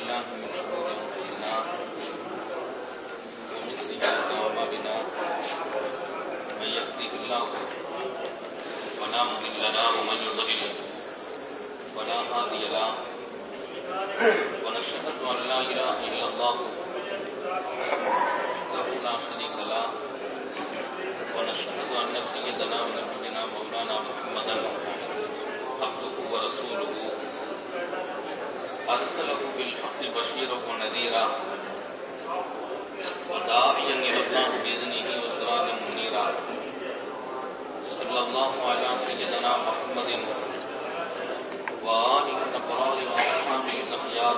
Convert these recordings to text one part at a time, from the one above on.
بالله من شرور أنفسنا ومن سيئات أعمالنا من يهده الله فلا مضل له ومن يضلل فلا هادي له ونشهد أن لا إله إلا الله وحده لا شريك له ونشهد أن سيدنا ونبينا مولانا محمدا عبده ورسوله أرسله بالحق بشيرا ونذيرا وداعيا إلى الله بإذنه وسراجا منيرا صلى الله على سيدنا محمد وآله الأبرار وأصحابه الأخيار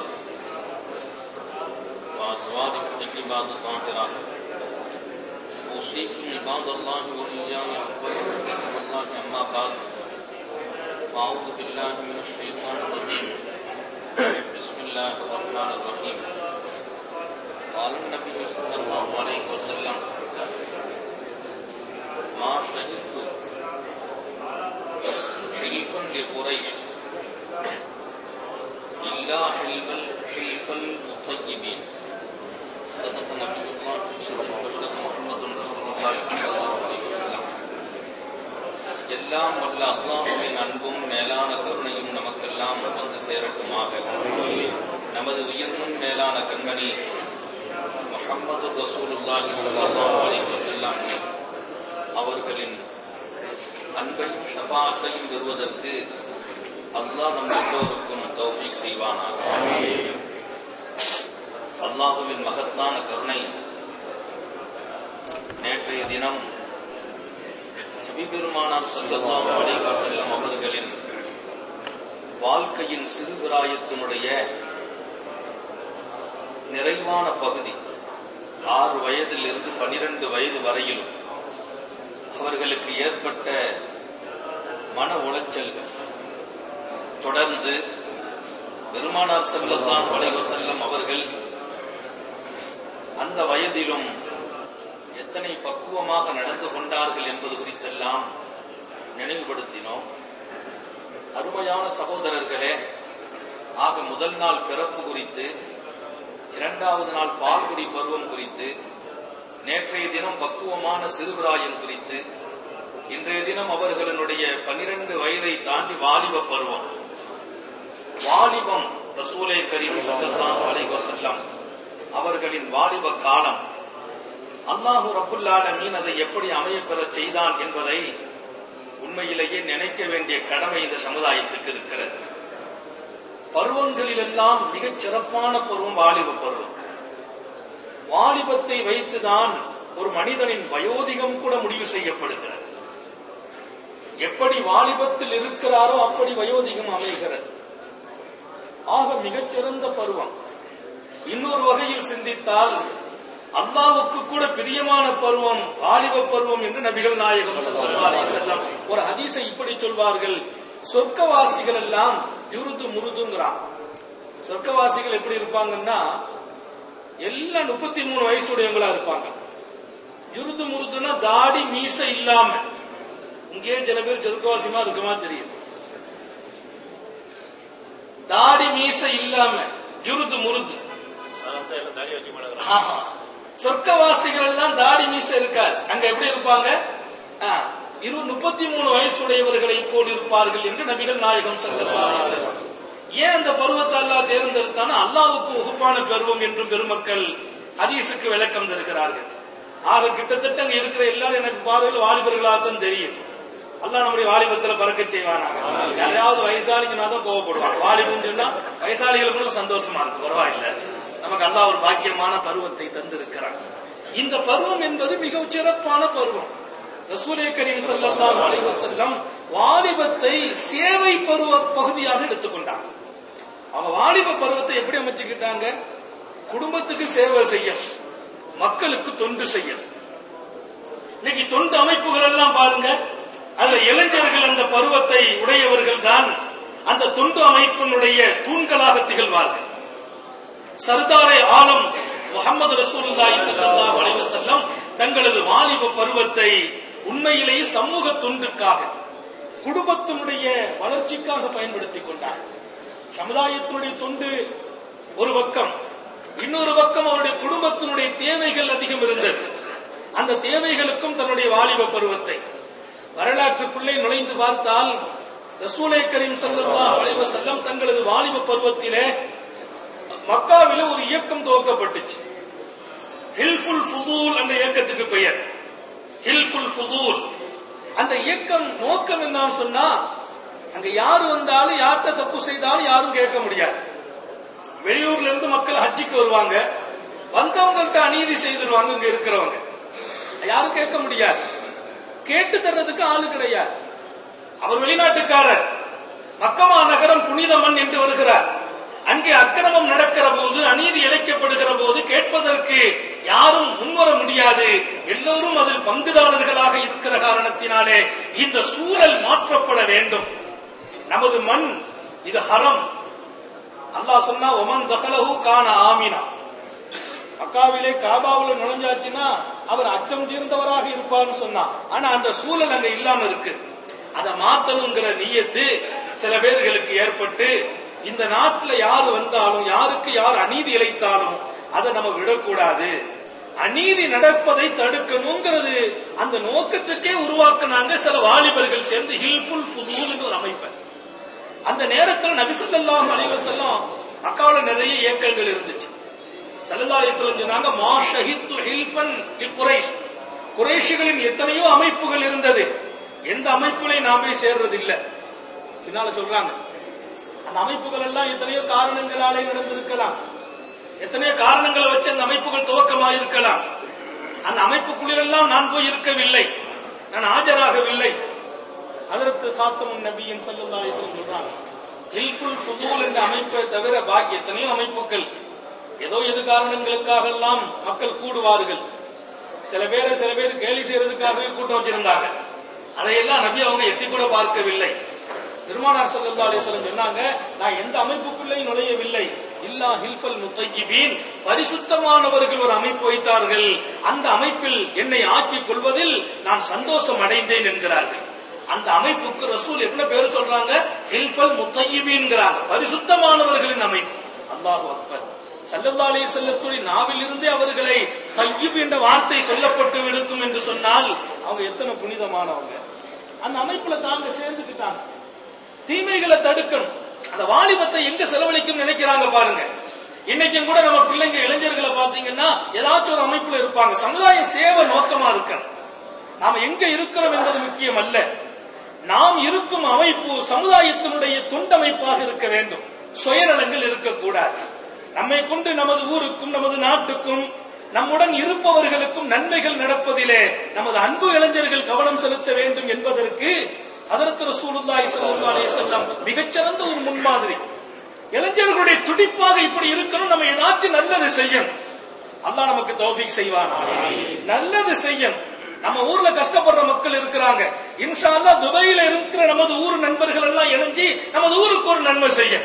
وأزواجه الطيبات الطاهرات أوصيكم عباد الله وإياي أولا بتقوى الله أما بعد فأعوذ بالله من الشيطان الرجيم بسم الله الرحمن الرحيم قال النبي صلى الله عليه وسلم ما شهدت حلفا لقريش إلا حلف حلف المطيبين صدق نبي الله وبشر محمد رسول الله صلى الله عليه وسلم எல்லாம் வல்ல அல்லாஹுவின் அன்பும் மேலான கருணையும் நமக்கெல்லாம் வந்து சேரட்டுமாக நமது உயர்வும் மேலான கண்மணி முஹம்மது ரசூலுல்லாஹி ஸல்லல்லாஹு அலைஹி வஸல்லம் அவர்களின் அன்பையும் ஷஃபாத்தையும் பெறுவதற்கு அல்லாஹ் நம் எல்லோருக்கும் தௌஃபீக் செய்வானாக அல்லாஹுவின் மகத்தான கருணை நேற்றைய தினம் நபிபெருமானார் ஸல்லல்லாஹு அலைஹி வஸல்லம் அவர்களின் வாழ்க்கையின் சிறுபிராயத்தினுடைய நிறைவான பகுதி ஆறு வயதிலிருந்து பனிரெண்டு வயது வரையிலும் அவர்களுக்கு ஏற்பட்ட மன உளைச்சல்கள் தொடர்ந்து பெருமானார் ஸல்லல்லாஹு அலைஹி வஸல்லம் அவர்கள் அந்த வயதிலும் எத்தனை பக்குவமாக நடந்து கொண்டார்கள் என்பது குறித்தெல்லாம் நினைவுபடுத்தினோம் அருமையான சகோதரர்களே ஆக முதல் நாள் பிறப்பு குறித்து இரண்டாவது நாள் பால்குடி பருவம் குறித்து நேற்றைய தினம் பக்குவமான சிறுபிராயம் குறித்து இன்றைய தினம் அவர்களுடைய பனிரெண்டு வயதை தாண்டி வாலிப பருவம் வாலிபம் ரசூலை கரீம் ஸல்லல்லாஹு அலைஹி வஸல்லம் அவர்களின் வாலிப காலம் அல்லாஹு ரபுல்லாலமீன் அதை எப்படி அமையப்பெறச் செய்தான் என்பதை உண்மையிலேயே நினைக்க வேண்டிய கடமை இந்த சமுதாயத்துக்கு இருக்கிறது பருவங்களிலெல்லாம் மிகச் சிறப்பான பருவம் வாலிப பருவம் வாலிபத்தை வைத்துதான் ஒரு மனிதனின் வயோதிகம் கூட முடிவு செய்யப்படுகிறது எப்படி வாலிபத்தில் இருக்கிறாரோ அப்படி வயோதிகம் அமைகிறது ஆக மிகச்சிறந்த பருவம் இன்னொரு வகையில் சிந்தித்தால் அல்லாவுக்கு கூட பிரியமான பருவம் வாலிப பருவம் என்று நபிகள் நாயகம் ஸல்லல்லாஹு அலைஹி வஸல்லம் ஒரு ஹதீஸை இப்படி சொல்வார்கள் சொர்க்கவாசிகள் எல்லாம் ஜுருது முருதுங்கிறான் சொர்க்கவாசிகள் எப்படி இருப்பாங்கன்னா எல்லாம் முப்பத்தி மூணு வயசுடையவங்களா இருப்பாங்க ஜுருது முருதுன்னா தாடி மீசை இல்லாம இங்கே சில பேர் சொர்க்கவாசியமா இருக்குமா தெரியும் தாடி மீசை இல்லாம ஜுருது முருது ஆமா சொர்க்கவாசிகள் எல்லாம் தாடி மீச இருக்கார் அங்க எப்படி இருப்பாங்க இரு முப்பத்தி மூணு வயசுடையவர்களை போல் இருப்பார்கள் என்று நபிகள் நாயகம் செல்ல ஏன் அந்த பருவத்தை அல்லா தேர்ந்தெடுத்தான அல்லாவுக்கு உகுப்பான பருவம் என்றும் பெருமக்கள் ஹதீஸுக்கு விளக்கம் தருகிறார்கள் ஆக கிட்டத்தட்ட அங்க இருக்கிற எல்லாரும் எனக்கு பார்வையில் வாலிபர்களாக தான் தெரியும் அல்லா நம்முடைய வாலிபத்துல பறக்க செய்வானாங்க யாரையாவது வயசாளிங்கன்னா தான் கோவப்படுவாங்க வாலிபம் சொன்னா வயசாளிகளுக்கு சந்தோஷமா இருக்கு பரவாயில்லை நமக்கு அல்லா ஒரு பாக்கியமான பருவத்தை தந்திருக்கிறார் இந்த பருவம் என்பது மிக சிறப்பான பருவம் ரசூலே கரீம் ஸல்லல்லாஹு அலைஹி வஸல்லம் வாலிபத்தை சேவை பருவ பகுதியாக எடுத்துக்கொண்டாங்க அவங்க வாலிப பருவத்தை எப்படி அமைச்சுக்கிட்டாங்க குடும்பத்துக்கு சேவை செய்ய மக்களுக்கு தொண்டு செய்ய இன்னைக்கு தொண்டு அமைப்புகள் எல்லாம் பாருங்க அதுல இளைஞர்கள் அந்த பருவத்தை உடையவர்கள் தான் அந்த தொண்டு அமைப்பினுடைய தூண்களாக திகழ்வார்கள் சர்தாரே ஆலம் முகமது ரசூலுல்லாஹி ஸல்லல்லாஹு அலைஹி வஸல்லம் தங்களது வாலிப பருவத்தை உண்மையிலேயே சமூக தொண்டுக்காக குடும்பத்தினுடைய வளர்ச்சிக்காக பயன்படுத்திக் கொண்டார் சமுதாயத்தினுடைய தொண்டு ஒரு பக்கம் இன்னொரு பக்கம் அவருடைய குடும்பத்தினுடைய தேவைகள் அதிகம் இருந்தது அந்த தேவைகளுக்கும் தன்னுடைய வாலிப பருவத்தை வரலாற்றுக்குள்ளே நுழைந்து பார்த்தால் ரசூலை கரீம் ஸல்லல்லாஹு அலைஹி வஸல்லம் தங்களது வாலிப பருவத்திலே மக்காவிலே ஒரு இயக்கம் துவக்கப்பட்டுச்சு ஹில்ஃபுல் ஃபுதூல் அந்த இயக்கத்துக்கு பெயர் ஹில்ஃபுல் ஃபுதூல் அந்த இயக்கம் நோக்கம் என்ன சொன்னா அங்க யாரு வந்தாலும் யார்கிட்ட தப்பு செய்தாலும் யாரும் கேட்க முடியாது வெளியூர்ல இருந்து மக்கள் ஹஜ்ஜிக்கு வருவாங்க வந்தவங்கள்ட்ட அநீதி செய்திருவாங்க இங்க இருக்கிறவங்க யாரும் கேட்க முடியாது கேட்டு தர்றதுக்கு ஆளு கிடையாது அவர் வெளிநாட்டுக்காரர் மக்கமா நகரம் புனித மண் என்று வருகிறார் அங்கே அக்கிரமம் நடக்கிற போது அநீதி இழைக்கப்படுகிற போது கேட்பதற்கு யாரும் முன்வர முடியாது எல்லோரும் அதில் பங்குதாரர்களாக இருக்கிற காரணத்தினாலே இந்த சூழல் மாற்றப்பட வேண்டும் நமது மண் இது ஹரம் அல்லாஹ் சொன்னா ஒமன் தகலஹு கான ஆமினா மக்காவிலே காபாவுல நுழைஞ்சாச்சுன்னா அவர் அச்சம் தீர்ந்தவராக இருப்பார்னு சொன்னா ஆனா அந்த சூழல் அங்க இல்லாம இருக்கு அதை மாத்தணுங்கிற நியத்து சில பேர்களுக்கு ஏற்பட்டு இந்த நாட்டுல யாரு வந்தாலும் யாருக்கு யார் அநீதி இழைத்தாலும் அதை நம்ம விடக்கூடாது அநீதி நடப்பதை தடுக்கணுங்கிறது அந்த நோக்கத்துக்கே உருவாக்குனாங்க சில வாலிபர்கள் சேர்ந்து ஹில்ஃபுல் ஃபுதூல் ஒரு அமைப்பை அந்த நேரத்தில் நபிசல்லாஹு அலைஹி வஸல்லம் மக்காவுல நிறைய இயக்கங்கள் இருந்துச்சு சல்லல்லாஹு அலைஹி வஸல்லம் சொன்னாங்க மா ஷஹித்து ஹில்ஃபன் லிகுரைஷ் குறைஷிகளின் எத்தனையோ அமைப்புகள் இருந்தது எந்த அமைப்புகளை நாம் போய் சேர்றது இல்ல பின்னால சொல்றாங்க அந்த அமைப்புகள் எல்லாம் எத்தனையோ காரணங்களாலே நடந்திருக்கலாம் எத்தனையோ காரணங்களை வச்சு அந்த அமைப்புகள் துவக்கமாக இருக்கலாம் அந்த அமைப்புக்குள்ளெல்லாம் நான் போய் இருக்கவில்லை நான் ஆஜராகவில்லை அதற்கு சாத்தமுன் நபியின் சல்லல்லாஹு அலைஹி வஸல்லம் சொல்றாங்க ஹில்ஃபுல் ஃபுதூல் என்ற அமைப்பை தவிர பாக்கி எத்தனையோ அமைப்புகள் ஏதோ எது காரணங்களுக்காக எல்லாம் மக்கள் கூடுவார்கள் சில பேரை சில பேர் கேலி செய்யறதுக்காகவே கூட்டம் வச்சிருந்தாங்க அதையெல்லாம் நபி அவங்க எட்டி கூட பார்க்கவில்லை பெருமானார் ஸல்லல்லாஹு அலைஹி வஸல்லம் சொன்னாங்க நான் எந்த அமைப்புக்குள்ளேயும் நுழையவில்லை இல்லா ஹில்ஃபல் முத்தையிபீன் பரிசுத்தமானவர்கள் ஒரு அமைப்பு வைத்தார்கள் அந்த அமைப்பில் என்னை ஆக்கிக் கொள்வதில் நான் சந்தோஷம் அடைந்தேன் என்கிறார்கள் அந்த அமைப்புக்கு ரசூல் என்ன பேர் சொல்றாங்க ஹில்ஃபல் முத்தையிபீன்கிறாங்க பரிசுத்தமானவர்களின் அமைப்பு அல்லாஹு அக்பர் சல்லல்லா அலைஹி செல்லத்துடைய நாவிலிருந்தே அவர்களை தையிப் என்ற வார்த்தை சொல்லப்பட்டு இருக்கும் என்று சொன்னால் அவங்க எத்தனை புனிதமானவங்க அந்த அமைப்புல தாங்க சேர்ந்துக்கிட்டாங்க தீமைகளை தடுக்கணும் அந்த வாலிபத்தை எங்க செலவழிக்கும் நினைக்கிறாங்க பாருங்க இன்னைக்கும் கூட நம்ம பிள்ளைங்க இளைஞர்களை பாத்தீங்கன்னா ஏதாச்சும் ஒரு அமைப்புல இருப்பாங்க சமுதாய சேவை நோக்கமா இருக்கணும் நாம எங்க இருக்கிறோம் என்பது முக்கியம் அல்ல நாம் இருக்கும் அமைப்பு சமுதாயத்தினுடைய துண்டமைப்பாக இருக்க வேண்டும் சுயநலங்கள் இருக்கக்கூடாது நம்மை கொண்டு நமது ஊருக்கும் நமது நாட்டுக்கும் நம்முடன் இருப்பவர்களுக்கும் நன்மைகள் நடப்பதிலே நமது அன்பு இளைஞர்கள் கவனம் செலுத்த வேண்டும் என்பதற்கு அதற்கு ரசூலுல்லாஹி ஸல்லல்லாஹு அலைஹி வஸல்லம் மிகச்சிறந்த ஒரு முன்மாதிரி இளைஞர்களுடைய துடிப்பாக இப்படி இருக்கணும் நம்ம ஏதாச்சும் நல்லது செய்யணும் அல்லாஹ் நமக்கு தௌஃபீக் செய்வான் நல்லது செய்யணும் நம்ம ஊர்ல கஷ்டப்படுற மக்கள் இருக்கிறாங்க இன்ஷா அல்லாஹ் துபாயில இருக்கிற நமது ஊர் நண்பர்கள் எல்லாம் இணைஞ்சு நமது ஊருக்கு ஒரு நன்மை செய்ய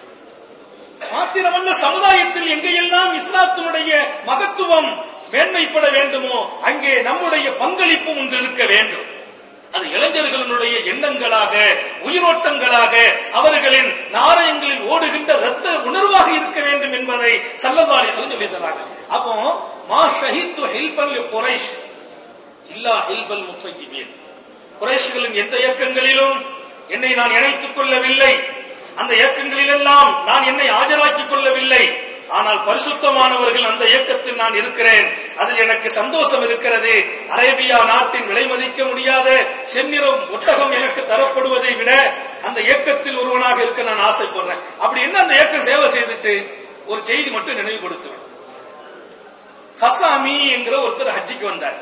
மாத்திரமல்ல சமுதாயத்தில் எங்கெல்லாம் இஸ்லாத்தினுடைய மகத்துவம் மேன்மைப்பட வேண்டுமோ அங்கே நம்முடைய பங்களிப்பும் ஒன்று இருக்க வேண்டும் அது இளைஞர்களுடைய எண்ணங்களாக உயிரோட்டங்களாக அவர்களின் நாணயங்களில் ஓடுகின்ற ரத்த உணர்வாக இருக்க வேண்டும் என்பதை சல்லல்லாஹு அலைஹி சொல்லி தராங்க அப்போ மா ஷஹித்து ஹில்ஃபல் குரைஷ் இல்லா ஹில்ஃபல் முத்தையிபீன் குறைஷ்களின் எந்த இயக்கங்களிலும் என்னை நான் இணைத்துக் கொள்ளவில்லை அந்த இயக்கங்களிலெல்லாம் நான் என்னை ஆஜராக்கிக் கொள்ளவில்லை ஆனால் பரிசுத்தமானவர்கள் அந்த இயக்கத்தில் நான் இருக்கிறேன் அதில் எனக்கு சந்தோஷம் இருக்கிறது அரேபியா நாட்டின் விலை மதிக்க முடியாத செந்நிறம் ஒட்டகம் எனக்கு தரப்படுவதை விட அந்த இயக்கத்தில் ஒருவனாக இருக்க நான் ஆசைப்படுறேன் அப்படி என்ன அந்த இயக்கம் சேவை செய்துட்டு ஒரு செய்தி மட்டும் நினைவுபடுத்துவேன் ஹசாமி என்கிற ஒருத்தர் ஹஜ்ஜிக்கு வந்தார்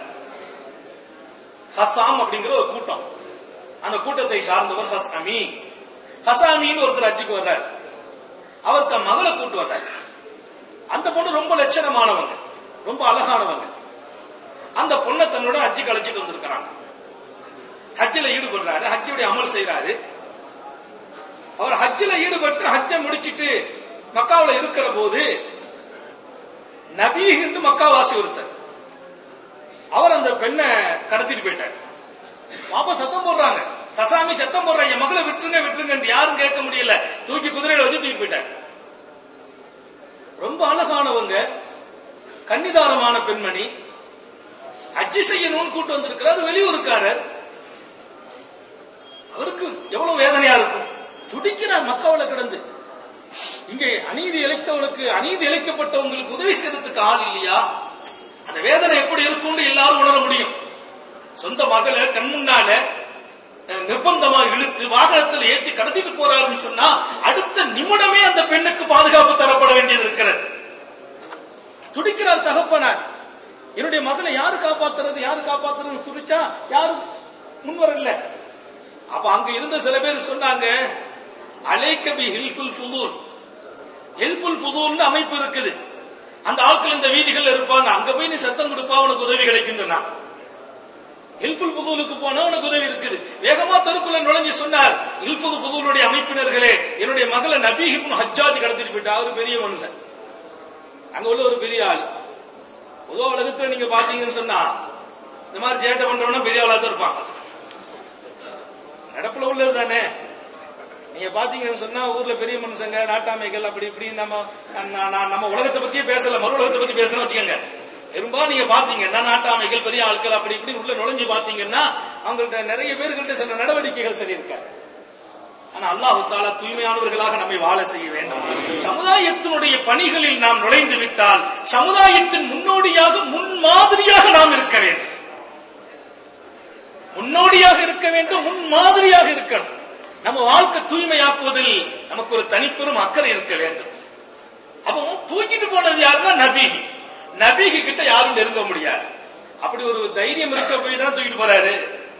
ஹசாம் அப்படிங்கிற ஒரு கூட்டம் அந்த கூட்டத்தை சார்ந்தவர் ஹசாமி ஹசாமின்னு ஒருத்தர் ஹஜ்ஜுக்கு வர்றார் அவர் தன் மகளை கூட்டு வர்றார் அந்த பொண்ணு ரொம்ப லட்சணமானவங்க ரொம்ப அழகானவங்க அந்த பொண்ணை தன்னோட ஹஜ்ஜு கழிச்சிட்டு வந்திருக்கிறாங்க ஹஜ்ஜில் ஈடுபடுறாரு ஹஜ்ஜுடைய அமல் செய்யறாரு அவர் ஹஜ்ஜில் ஈடுபட்டு ஹஜ்ஜை முடிச்சிட்டு மக்காவில் இருக்கிற போது நபீ என்று மக்காவாசி ஒருத்தர் அவர் அந்த பெண்ணை கடத்திட்டு போயிட்டார் பாப்பா சத்தம் போடுறாங்க கசாமி சத்தம் போடுறாங்க என் மகளை விட்டுருங்க விட்டுருங்க யாரும் கேட்க முடியல தூக்கி குதிரையில வச்சு தூக்கி போயிட்டார் ரொம்ப அழகானவங்க கன்னிதாரமான பெண்மணி அஜி செய்யணும்னு கூட்டு வந்திருக்கிறார் வெளியூருக்காரர் அவருக்கு எவ்வளவு வேதனையா இருக்கும் துடிக்கிறார் மக்கள கிடந்து இங்கே அநீதி இழைத்தவனுக்கு அநீதி இழைக்கப்பட்டவங்களுக்கு உதவி செய்யறதுக்கு ஆள் இல்லையா அந்த வேதனை எப்படி இருக்கும்னு எல்லாரும் உணர முடியும் சொந்த மகளை கண் முன்னால அஹ், நிர்பந்தமா இழுத்து வாகனத்தில் ஏற்றி கடத்திட்டு போறாருன்னு சொன்னா அடுத்த நிமிடமே அந்த பெண்ணுக்கு பாதுகாப்பு தரப்பட வேண்டியது இருக்கிறது துடிக்கிறார் தகப்பனார் என்னுடைய மகளை யாரு காப்பாத்துறது யாரு காப்பாத்துறது துடிச்சா யாரும் முன்வரல அப்ப அங்க இருந்த சில பேர் சொன்னாங்க அலைக்கபி ஹில்ஃபுல் ஃபுதூல் ஹில்ஃபுல் ஃபுதூல்னு அமைப்பு இருக்குது அந்த ஆட்கள் இந்த வீதிகள்ல இருப்பாங்க அங்க போய் நீ சத்தம் கொடுப்பா உனக்கு உதவி கிடைக்கும் ஹில்ஃபுல் புதூலுக்கு போனா உனக்கு உதவி இருக்குது வேகமா தெருக்குள்ள நுழைஞ்சு சொன்னார் ஹில்ஃபுல் புதூலுடைய அமைப்பினர்களே என்னுடைய மகளை நபி இப்னு ஹஜ்ஜாஜ் கடத்திட்டு போயிட்டா அவரு பெரிய மனுஷன் அங்க உள்ள ஒரு பெரிய ஆள் பொதுவா உலகத்துல நீங்க பாத்தீங்கன்னு சொன்னா இந்த மாதிரி சேட்டை பண்றவனா பெரிய ஆளா தான் இருப்பாங்க நடப்புல உள்ளது தானே நீங்க பாத்தீங்கன்னு சொன்னா ஊர்ல பெரிய மனுஷங்க நாட்டாமைகள் அப்படி இப்படி நம்ம நான் நான் நம்ம உலகத்தை பத்தியே பேசல மறு உலகத்தை பத்தி பேசணும் வச்சுக்கோங்க பெரும்பாலும் நீங்க பாத்தீங்கன்னா நாட்டாமைகள் பெரிய ஆட்கள் அப்படி இப்படி உள்ள நுழைஞ்சு பாத்தீங்கன்னா அவங்கள்ட்ட நிறைய பேர்கள்ட்ட சில நடவடிக்கைகள் சரி இருக்காது ஆனா அல்லாஹு தாலா தூய்மையானவர்களாக நம்மை வாழ செய்ய வேண்டும் சமுதாயத்தினுடைய பணிகளில் நாம் நுழைந்து விட்டால் சமுதாயத்தின் முன்னோடியாக முன்மாதிரியாக நாம் இருக்க வேண்டும் முன்னோடியாக இருக்க வேண்டும் முன்மாதிரியாக இருக்கணும் நம்ம வாழ்க்கை தூய்மையாக்குவதில் நமக்கு ஒரு தனிப்பெரும் அக்கறை இருக்க வேண்டும் அப்போ தூக்கிட்டு போனது யாருன்னா நபிகி நபிகி கிட்ட யாரும் நெருங்க முடியாது அப்படி ஒரு தைரியம் இருக்க போய் தான் தூக்கிட்டு போறாரு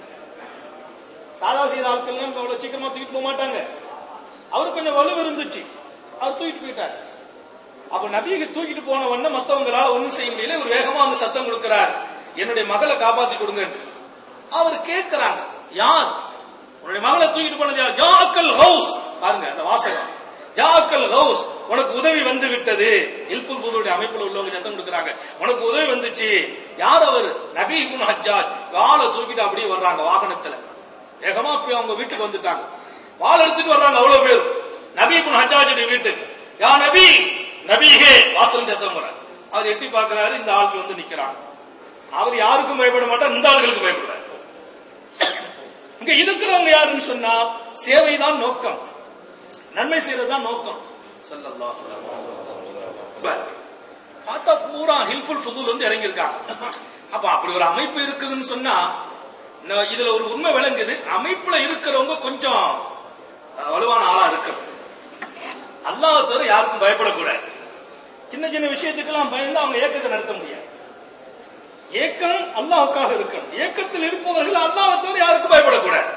சாதா செய்த ஆட்கள் அவ்வளவு சீக்கிரமா தூக்கிட்டு போக மாட்டாங்க அவருக்கு கொஞ்சம் வலு இருந்துச்சு அவர் தூக்கிட்டு போயிட்டார் அப்ப நபியை தூக்கிட்டு போன உடனே மத்தவங்களால ஒண்ணும் செய்ய முடியல ஒரு வேகமா வந்து சத்தம் கொடுக்கிறார் என்னுடைய மகளை காப்பாத்தி கொடுங்க அவர் கேட்கிறாங்க யார் உன்னுடைய மகளை தூக்கிட்டு போனது யார் ஜாக்கல் ஹவுஸ் பாருங்க அந்த வாசகம் ஜாக்கல் ஹவுஸ் உனக்கு உதவி வந்து விட்டது இல்புல் புதுடைய அமைப்புல உள்ளவங்க சத்தம் கொடுக்குறாங்க உனக்கு உதவி வந்துச்சு யார் அவர் நபி இப்னு ஹஜ்ஜாஜ் காலை தூக்கிட்டு அப்படியே வர்றாங்க வாகனத்துல வேகமா போய் அவங்க வீட்டுக்கு வந்துட்டாங்க வாள் எடுத்துட்டு வர்றாங்க அவ்வளவு பேர் நபி இப்னு ஹஜ்ஜாஜுடைய வீட்டுக்கு யா நபி நபிஹே வாசல் சத்தம் வர அவர் எட்டி பார்க்கிறாரு இந்த ஆட்கள் வந்து நிக்கிறாங்க அவர் யாருக்கும் பயப்பட மாட்டார் இந்த ஆளுகளுக்கு பயப்படுறாரு இங்க இருக்கிறவங்க யாருன்னு சொன்னா சேவைதான் நோக்கம் நன்மை செய்யறதுதான் நோக்கம் ஸல்லல்லாஹு அலைஹி வஸல்லம். பார்த்தா பூரா ஹில்ஃபுல் ஃபுதூல் வந்து இறங்கியிருக்காங்க அப்ப அப்படி ஒரு அமைப்பு இருக்குதுன்னு சொன்னா ந- இதுல ஒரு உண்மை விளங்குது அமைப்புல இருக்கிறவங்க கொஞ்சம் அஹ், வலுவான ஆளா இருக்கணும் அல்லாஹ் தவிர யாருக்கும் பயப்படக்கூடாது சின்ன சின்ன விஷயத்துக்கெல்லாம் பயந்து அவங்க ஏக்கத்தை நடத்த முடியாது ஏக்கம் அல்லாஹ்வுக்காக இருக்கணும் ஏக்கத்தில் இருப்பவர்கள் அல்லாஹ் தவிர யாருக்கும் பயப்படக்கூடாது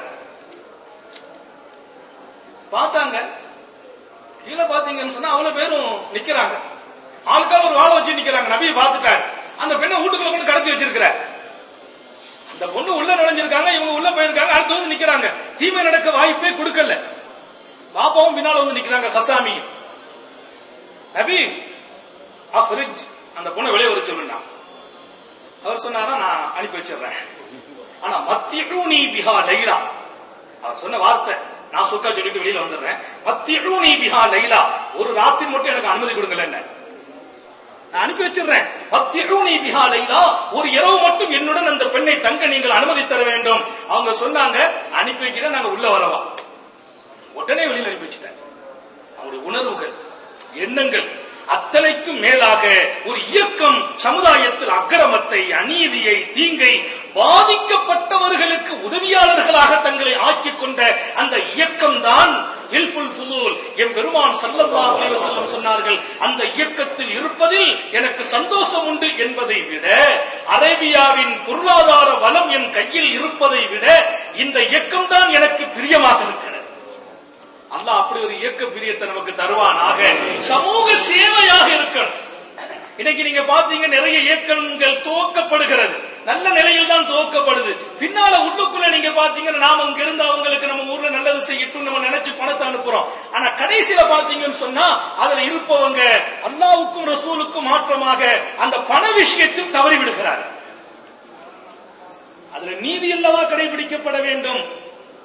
பார்த்தாங்க கீழே பாத்தீங்கன்னு சொன்னா அவ்வளவு பேரும் நிக்கிறாங்க ஆளுக்கா ஒரு வாழை வச்சு நிக்கிறாங்க நபியை பார்த்துட்டாரு அந்த பெண்ணை வீட்டுக்குள்ள கொண்டு கடத்தி வச்சிருக்கிறார் அந்த பொண்ணு உள்ள நுழைஞ்சிருக்காங்க இவங்க உள்ள போயிருக்காங்க அடுத்து வந்து நிக்கிறாங்க தீமை நடக்க வாய்ப்பே கொடுக்கல பாப்பாவும் பின்னால வந்து நிக்கிறாங்க கசாமி நபி அஃப்ரிஜ் அந்த பொண்ணை வெளியே வர சொல்லுண்டா அவர் சொன்னாரா நான் அனுப்பி வச்சிடுறேன் ஆனா மத்தியூனி பிஹா லைலா அவர் சொன்ன வார்த்தை நான் சுக்கா சொல்லிட்டு வெளியில வந்துடுறேன் மத்தியூனி பிஹா லைலா ஒரு ராத்திரி மட்டும் எனக்கு அனுமதி கொடுங்கல என்ன நான் அனுப்பி வச்சிடுறேன் மத்தியூனி பிஹா லைலா ஒரு இரவு மட்டும் என்னுடன் அந்த பெண்ணை தங்க நீங்கள் அனுமதி தர வேண்டும் அவங்க சொன்னாங்க அனுப்பி வைக்கிறேன் நாங்க உள்ள வரவா உடனே வெளியில அனுப்பி வச்சுட்டேன் அவருடைய உணர்வுகள் எண்ணங்கள் அத்தனைக்கும் மேலாக ஒரு இயக்கம் சமுதாயத்தில் அக்கிரமத்தை அநீதியை தீங்கை பாதிக்கப்பட்டவர்களுக்கு உதவியாளர்களாக தங்களை ஆக்கிக் கொண்ட அந்த இயக்கம் தான் இல்ஃபுல் ஃபுதூல் என் பெருமான் ஸல்லல்லாஹு அலைஹி வஸல்லம் சொன்னார்கள் அந்த இயக்கத்தில் இருப்பதில் எனக்கு சந்தோஷம் உண்டு என்பதை விட அரேபியாவின் பொருளாதார வளம் என் கையில் இருப்பதை விட இந்த இயக்கம் தான் எனக்கு பிரியமாக இருக்கிறது அல்லாஹ் அப்படி ஒரு இயக்க பிரியத்தை நமக்கு தருவானாக சமூக சேவையாக இருக்கணும் இன்னைக்கு நீங்க பாத்தீங்க நிறைய இயக்கங்கள் துவக்கப்படுகிறது நல்ல நிலையில் தான் துவக்கப்படுது பின்னால உள்ளுக்குள்ள நீங்க பாத்தீங்கன்னா நாம அங்க இருந்து அவங்களுக்கு நம்ம ஊர்ல நல்லது செய்யட்டும் நம்ம நினைச்சு பணத்தை அனுப்புறோம் ஆனா கடைசியில பாத்தீங்கன்னு சொன்னா அதுல இருப்பவங்க அல்லாவுக்கும் ரசூலுக்கும் மாற்றமாக அந்த பண விஷயத்தில் தவறி விடுகிறார்கள் அதுல நீதி அல்லவா கடைபிடிக்கப்பட வேண்டும்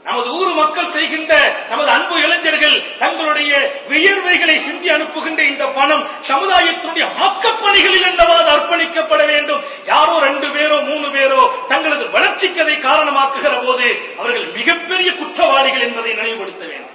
நமது ஊர் மக்கள் செய்கின்ற நமது அன்பு இளைஞர்கள் தங்களுடைய வியர்வைகளை சிந்தி அனுப்புகின்ற இந்த பணம் சமுதாயத்தினுடைய ஆக்கப்பணிகளில் அல்லவா அது அர்ப்பணிக்கப்பட வேண்டும் யாரோ ரெண்டு பேரோ மூணு பேரோ தங்களது வளர்ச்சிக்கு அதை காரணமாக்குகிற போது அவர்கள் மிகப்பெரிய குற்றவாளிகள் என்பதை நினைவுபடுத்த வேண்டும்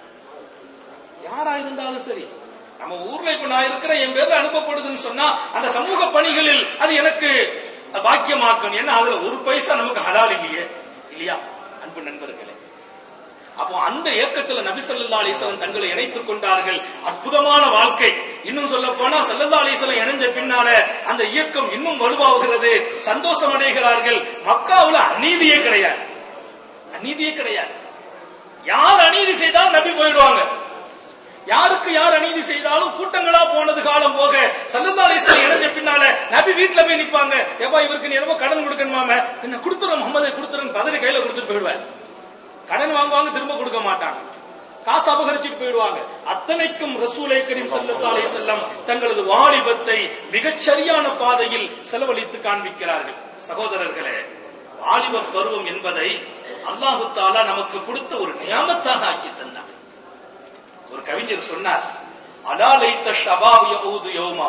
யாரா இருந்தாலும் சரி நம்ம ஊர்ல இப்ப நான் இருக்கிற என் பேர்ல அனுப்பப்படுதுன்னு சொன்னா அந்த சமூக பணிகளில் அது எனக்கு பாக்கியமாக்கும் ஏன்னா அதுல ஒரு பைசா நமக்கு ஹலால் இல்லையே இல்லையா அன்பு நண்பர்களே அப்போ அந்த இயக்கத்துல நபி ஸல்லல்லாஹு அலைஹி வஸல்லம் தங்களை இணைத்துக் கொண்டார்கள் அற்புதமான வாழ்க்கை இன்னும் சொல்ல போனா ஸல்லல்லாஹு அலைஹி வஸல்லம் இணைஞ்ச பின்னால அந்த இயக்கம் இன்னும் வலுவாகிறது சந்தோஷம் அடைகிறார்கள் மக்காவுல அநீதியே கிடையாது அநீதியே கிடையாது யார் அநீதி செய்தாலும் நபி போயிடுவாங்க யாருக்கு யார் அநீதி செய்தாலும் கூட்டங்களா போனது காலம் போக சல்லல்லா அலிஸ்லாம் இணைஞ்ச பின்னால நபி வீட்டுல போய் நிப்பாங்க எப்பா இவருக்கு நீ என்னமோ கடன் கொடுக்கணுமாம என்ன கொடுத்துறோம் முகமது கொடுத்துறோம் பதறி கையில கொடுத்துட்டு போயிடுவார் கடன் வாங்குவாங்க திரும்ப கொடுக்க மாட்டாங்க காசு அபகரிச்சுட்டு போயிடுவாங்க அத்தனைக்கும் ரசூலை கரீம் சல்லல்லா அலைஹி வஸல்லம் தங்களது வாலிபத்தை மிகச் சரியான பாதையில் செலவழித்து காண்பிக்கிறார்கள் சகோதரர்களே வாலிப பருவம் என்பதை அல்லாஹு தாலா நமக்கு கொடுத்த ஒரு நியாமத்தாக ஆக்கி தந்தார் ஒரு கவிஞர் சொன்னார் அலா லைத்த ஷபாப் யஊது யௌமா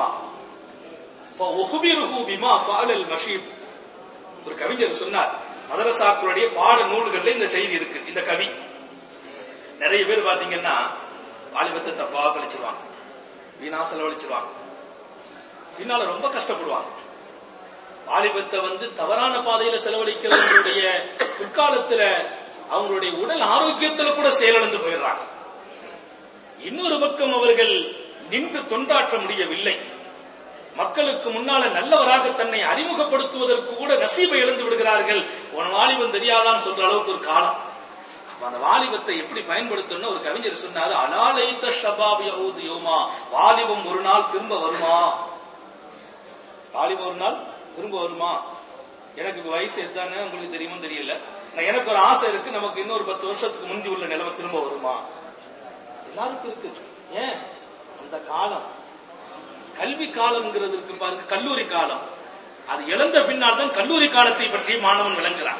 ஃபஉஹ்பிருஹு பிமா ஃபஅலல் மஷீப் ஒரு கவிஞர் சொன்னார் மதரசாக்களுடைய பாட நூல்கள்ல இந்த செய்தி இருக்கு இந்த கவி நிறைய பேர் பாத்தீங்கன்னா வாலிபத்தை தப்பா கழிச்சிருவாங்க வீணா செலவழிச்சிருவாங்க பின்னால ரொம்ப கஷ்டப்படுவாங்க வாலிபத்தை வந்து தவறான பாதையில செலவழிக்கிறவங்களுடைய பிற்காலத்துல அவங்களுடைய உடல் ஆரோக்கியத்துல கூட செயலிழந்து போயிடுறாங்க இன்னொரு பக்கம் அவர்கள் நின்று தொண்டாற்ற முடியவில்லை மக்களுக்கு முன்னால நல்லவராக தன்னை அறிமுகப்படுத்துவதற்கு கூட நசீபை இழந்து விடுகிறார்கள் உன் வாலிபம் தெரியாதான்னு சொல்ற அளவுக்கு ஒரு காலம் அப்ப அந்த வாலிபத்தை எப்படி பயன்படுத்தணும்னு ஒரு கவிஞர் சொன்னாரு அலாலைத்த ஷபாப் யஹூத் யோமா வாலிபம் ஒரு நாள் திரும்ப வருமா வாலிபம் ஒரு நாள் திரும்ப வருமா எனக்கு இப்ப வயசு எத்தானே உங்களுக்கு தெரியுமோ தெரியல நான் எனக்கு ஒரு ஆசை இருக்கு நமக்கு இன்னொரு பத்து வருஷத்துக்கு முந்தி உள்ள நிலைமை திரும்ப வருமா எல்லாருக்கும் இருக்கு ஏன் அந்த காலம் கல்வி காலம்ங்கிறது இருக்கு பாருங்க கல்லூரி காலம் அது இழந்த பின்னால் தான் கல்லூரி காலத்தை பற்றி மாணவன் விளங்குறான்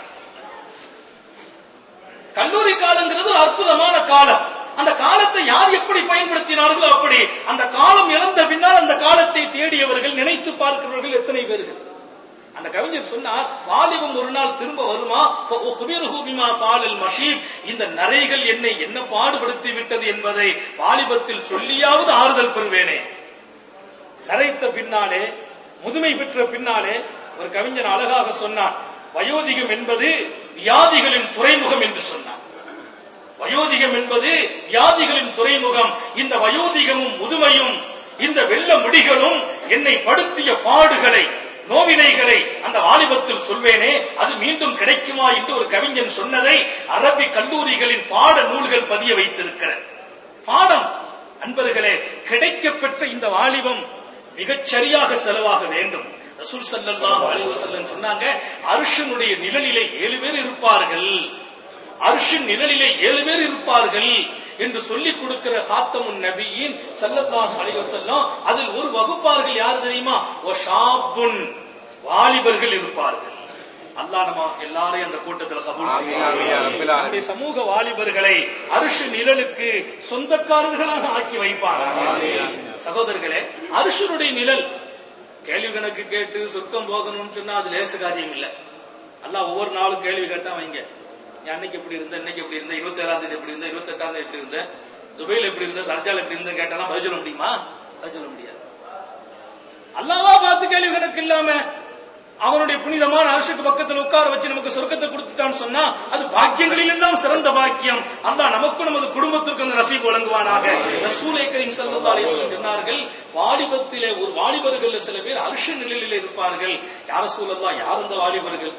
கல்லூரி காலங்கிறது ஒரு அற்புதமான காலம் அந்த காலத்தை யார் எப்படி பயன்படுத்தினார்களோ அப்படி அந்த காலம் இழந்த பின்னால் அந்த காலத்தை தேடியவர்கள் நினைத்து பார்க்கிறவர்கள் எத்தனை பேர்கள் அந்த கவிஞர் சொன்னார் வாலிபம் ஒரு நாள் திரும்ப வருமா ஃபஉஹ்பிருஹு பிமா ஃபாலல் மஷீப் இந்த நரைகள் என்னை என்ன பாடுபடுத்தி விட்டது என்பதை வாலிபத்தில் சொல்லியாவது ஆறுதல் பெறுவேனே நரைத்த பின்னாலே முதுமை பெற்ற பின்னாலே ஒரு கவிஞன் அழகாக சொன்னார் வயோதிகம் என்பது வியாதிகளின் துறைமுகம் என்று சொன்னார் வயோதிகம் என்பது வியாதிகளின் துறைமுகம் இந்த வயோதிகமும் முதுமையும் இந்த வெள்ள முடிகளும் என்னை படுத்திய பாடுகளை நோவினைகளை அந்த வாலிபத்தில் சொல்வேனே அது மீண்டும் கிடைக்குமா என்று ஒரு கவிஞன் சொன்னதை அரபி கல்லூரிகளின் பாட நூல்கள் பதிய வைத்திருக்கிற பாடம் அன்பர்களே கிடைக்கப்பெற்ற இந்த வாலிபம் மிகச் சரியாக செலவாக வேண்டும் ரசூல் ஸல்லல்லாஹு அலைஹி வஸல்லம் சொன்னாங்க அர்ஷனுடைய நிழலிலே ஏழு பேர் இருப்பார்கள் அர்ஷின் நிழலிலே ஏழு பேர் இருப்பார்கள் என்று சொல்லிக் கொடுக்கிற ஹாத்தமுன் நபியின் ஸல்லல்லாஹு அலைஹி வஸல்லம் அதில் ஒரு வகுப்பார்கள் யார் தெரியுமா ஓ ஷாபுன் வாலிபர்கள் இருப்பார்கள் அல்லாஹ் நம்ம எல்லாரையும் அந்த கூட்டத்தில் கபூல் செய்வாங்க நம்முடைய சமூக வாலிபர்களை அரிசு நிழலுக்கு சொந்தக்காரர்களாக ஆக்கி வைப்பாங்க சகோதரர்களே அரிசனுடைய நிழல் கேள்வி கணக்கு கேட்டு சொர்க்கம் போகணும்னு சொன்னா அது லேசு காரியம் இல்ல அல்லாஹ் ஒவ்வொரு நாளும் கேள்வி கேட்டா வைங்க நீ அன்னைக்கு எப்படி இருந்த இன்னைக்கு எப்படி இருந்த இருபத்தி ஏழாம் தேதி எப்படி இருந்த இருபத்தி எட்டாம் தேதி எப்படி இருந்த துபையில் எப்படி இருந்த சர்ஜால் எப்படி இருந்த கேட்டாலாம் பதில் சொல்ல முடியுமா பதில் சொல்ல முடியாது அல்லாவா பார்த்து கேள்வி கணக்கு இல்லாம அவனுடைய புனிதமான அரசுக்கு பக்கத்தில் உட்கார வச்சு நமக்கு சொர்க்கத்தை கொடுத்துட்டான்னு சொன்னா அது பாக்கியங்களில் எல்லாம் சிறந்த பாக்கியம் அல்லாஹ் நமக்கும் நமது குடும்பத்திற்கு அந்த நசீப் வழங்குவானாக ரசூலை கரீம் ஸல்லல்லாஹு அலைஹி வஸல்லம் சொன்னார்கள் வாலிபத்திலே ஒரு வாலிபர்கள் சில பேர் அரிஷ நிலையில இருப்பார்கள் யார சூழல்லா யார் அந்த வாலிபர்கள்